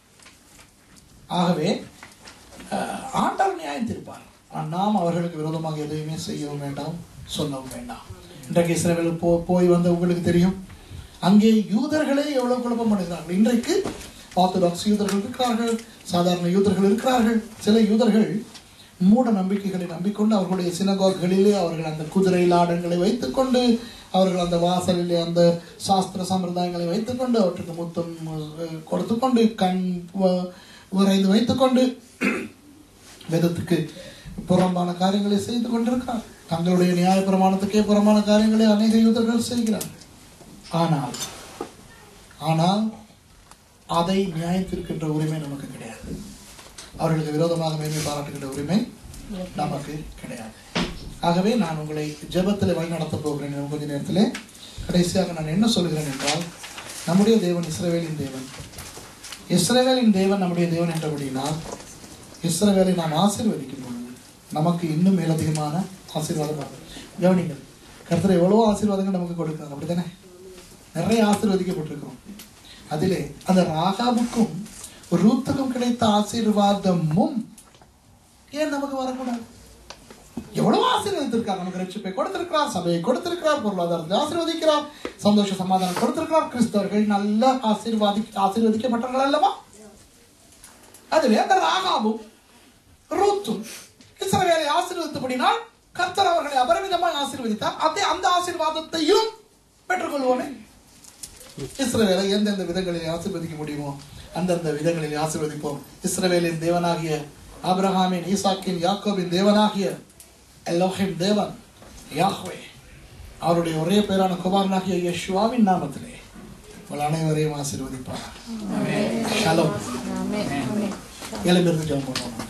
ஆகவே அஹ், ஆண்டவர் நியாயம் தீர்ப்பார் ஆனால் நாம் அவர்களுக்கு விரோதமாக எதையுமே செய்யவும் வேண்டாம் சொல்லவும் வேண்டாம் இன்றைக்கு இஸ்ரவேல் போ போய் வந்த உங்களுக்கு தெரியும் அங்கே யூதர்களே எவ்வளவு குழப்பம் பண்ணுகிறார்கள் இன்றைக்கு ஆர்த்தடாக்ஸ் யூதர்கள் இருக்கிறார்கள் சாதாரண யூதர்கள் இருக்கிறார்கள் சில யூதர்கள் மூட நம்பிக்கைகளை நம்பிக்கொண்டு அவர்களுடைய சினகோகளிலே அவர்கள் அந்த குதிரை லாடங்களை வைத்துக்கொண்டு அவர்கள் அந்த வாசலிலே அந்த சாஸ்திர சம்பிரதாயங்களை வைத்துக்கொண்டு அவற்றுக்கு முத்தம் அஹ், கொடுத்துக்கொண்டு கண் வ- விரைந்து வைத்துக்கொண்டு வேதத்துக்கு புறம்பான காரியங்களை செய்து கொண்டிருக்கிறார் தங்களுடைய நியாய பிரமாணத்துக்கே புறம்பான காரியங்களை அநேக யூதர்கள் செய்கிறார்கள் ஆனால் ஆனால் அதை நியாயத்திற்கின்ற உரிமை நமக்கு கிடையாது அவர்களுக்கு விரோதமாக மேன்மை பாராட்டுகின்ற உரிமை நமக்கு கிடையாது ஆகவே நான் உங்களை ஜெபத்தில் வழி நடத்த போகிறேன் இன்னும் கொஞ்ச நேரத்தில் கடைசியாக நான் என்ன சொல்கிறேன் என்றால் நம்முடைய தேவன் இஸ்ரவேலின் தேவன் இஸ்ரவேலின் தேவன் நம்முடைய தேவன் என்றபடியினால் இஸ்ரவேலை நாம் ஆசீர்வதிக்கும் பொழுது நமக்கு இன்னும் மேலதிகமான ஆசீர்வாதம் வரும் கவனிங்கள் கர்த்தர் எவ்வளவோ ஆசீர்வாதங்கள் நமக்கு கொடுக்கிறார் அப்படிதானே நிறைய ஆசீர்வதிக்கப்பட்டிருக்கிறோம் அதிலே அந்த ராகாவுக்கும் ரூத்துக்கும் கிடைத்த ஆசீர்வாதமும் ஏன் நமக்கு வரக்கூடாது எவ்வளவு ஆசீர்வதித்திருக்கார் நமக்கு ரட்சிப்பை கொடுத்திருக்கிறார் சபையை கொடுத்திருக்கிறார் பொருளாதாரத்தை ஆசீர்வதிக்கிறார் சந்தோஷ சமாதானம் கொடுத்திருக்கிறார் கிறிஸ்தவர்கள் நல்ல ஆசீர்வாதி ஆசீர்வதிக்கப்பட்டவர்கள் அல்லவா அதிலே அந்த ராகாவும் ரூத்தும் இஸ்ரவேலை ஆசீர்வதித்தபடினால் கர்த்தர் அவர்களை அபரிமிதமாய் ஆசீர்வதித்தார் அதே அந்த ஆசீர்வாதத்தையும் பெற்றுக்கொள்வோமே இஸ்ரவேலை எந்தெந்த விதங்களில் ஆசீர்வதிக்க முடியுமோ அந்தந்த விதங்களில் ஆசீர்வதிப்போம் இஸ்ரவேலின் தேவனாகிய ஆபிரகாமின் ஈசாக்கின் யாக்கோபின் தேவனாகிய எல்லோஹிம் தேவன் யாஹ்வே அவருடைய ஒரே பேரான குமாரனாகிய யெஷுவாவின் நாமத்திலே உங்கள் அனைவரையும் ஆசீர்வதிப்பார் ஷலோம் எழுந்திருந்து ஜெபம் பண்ணுவோம்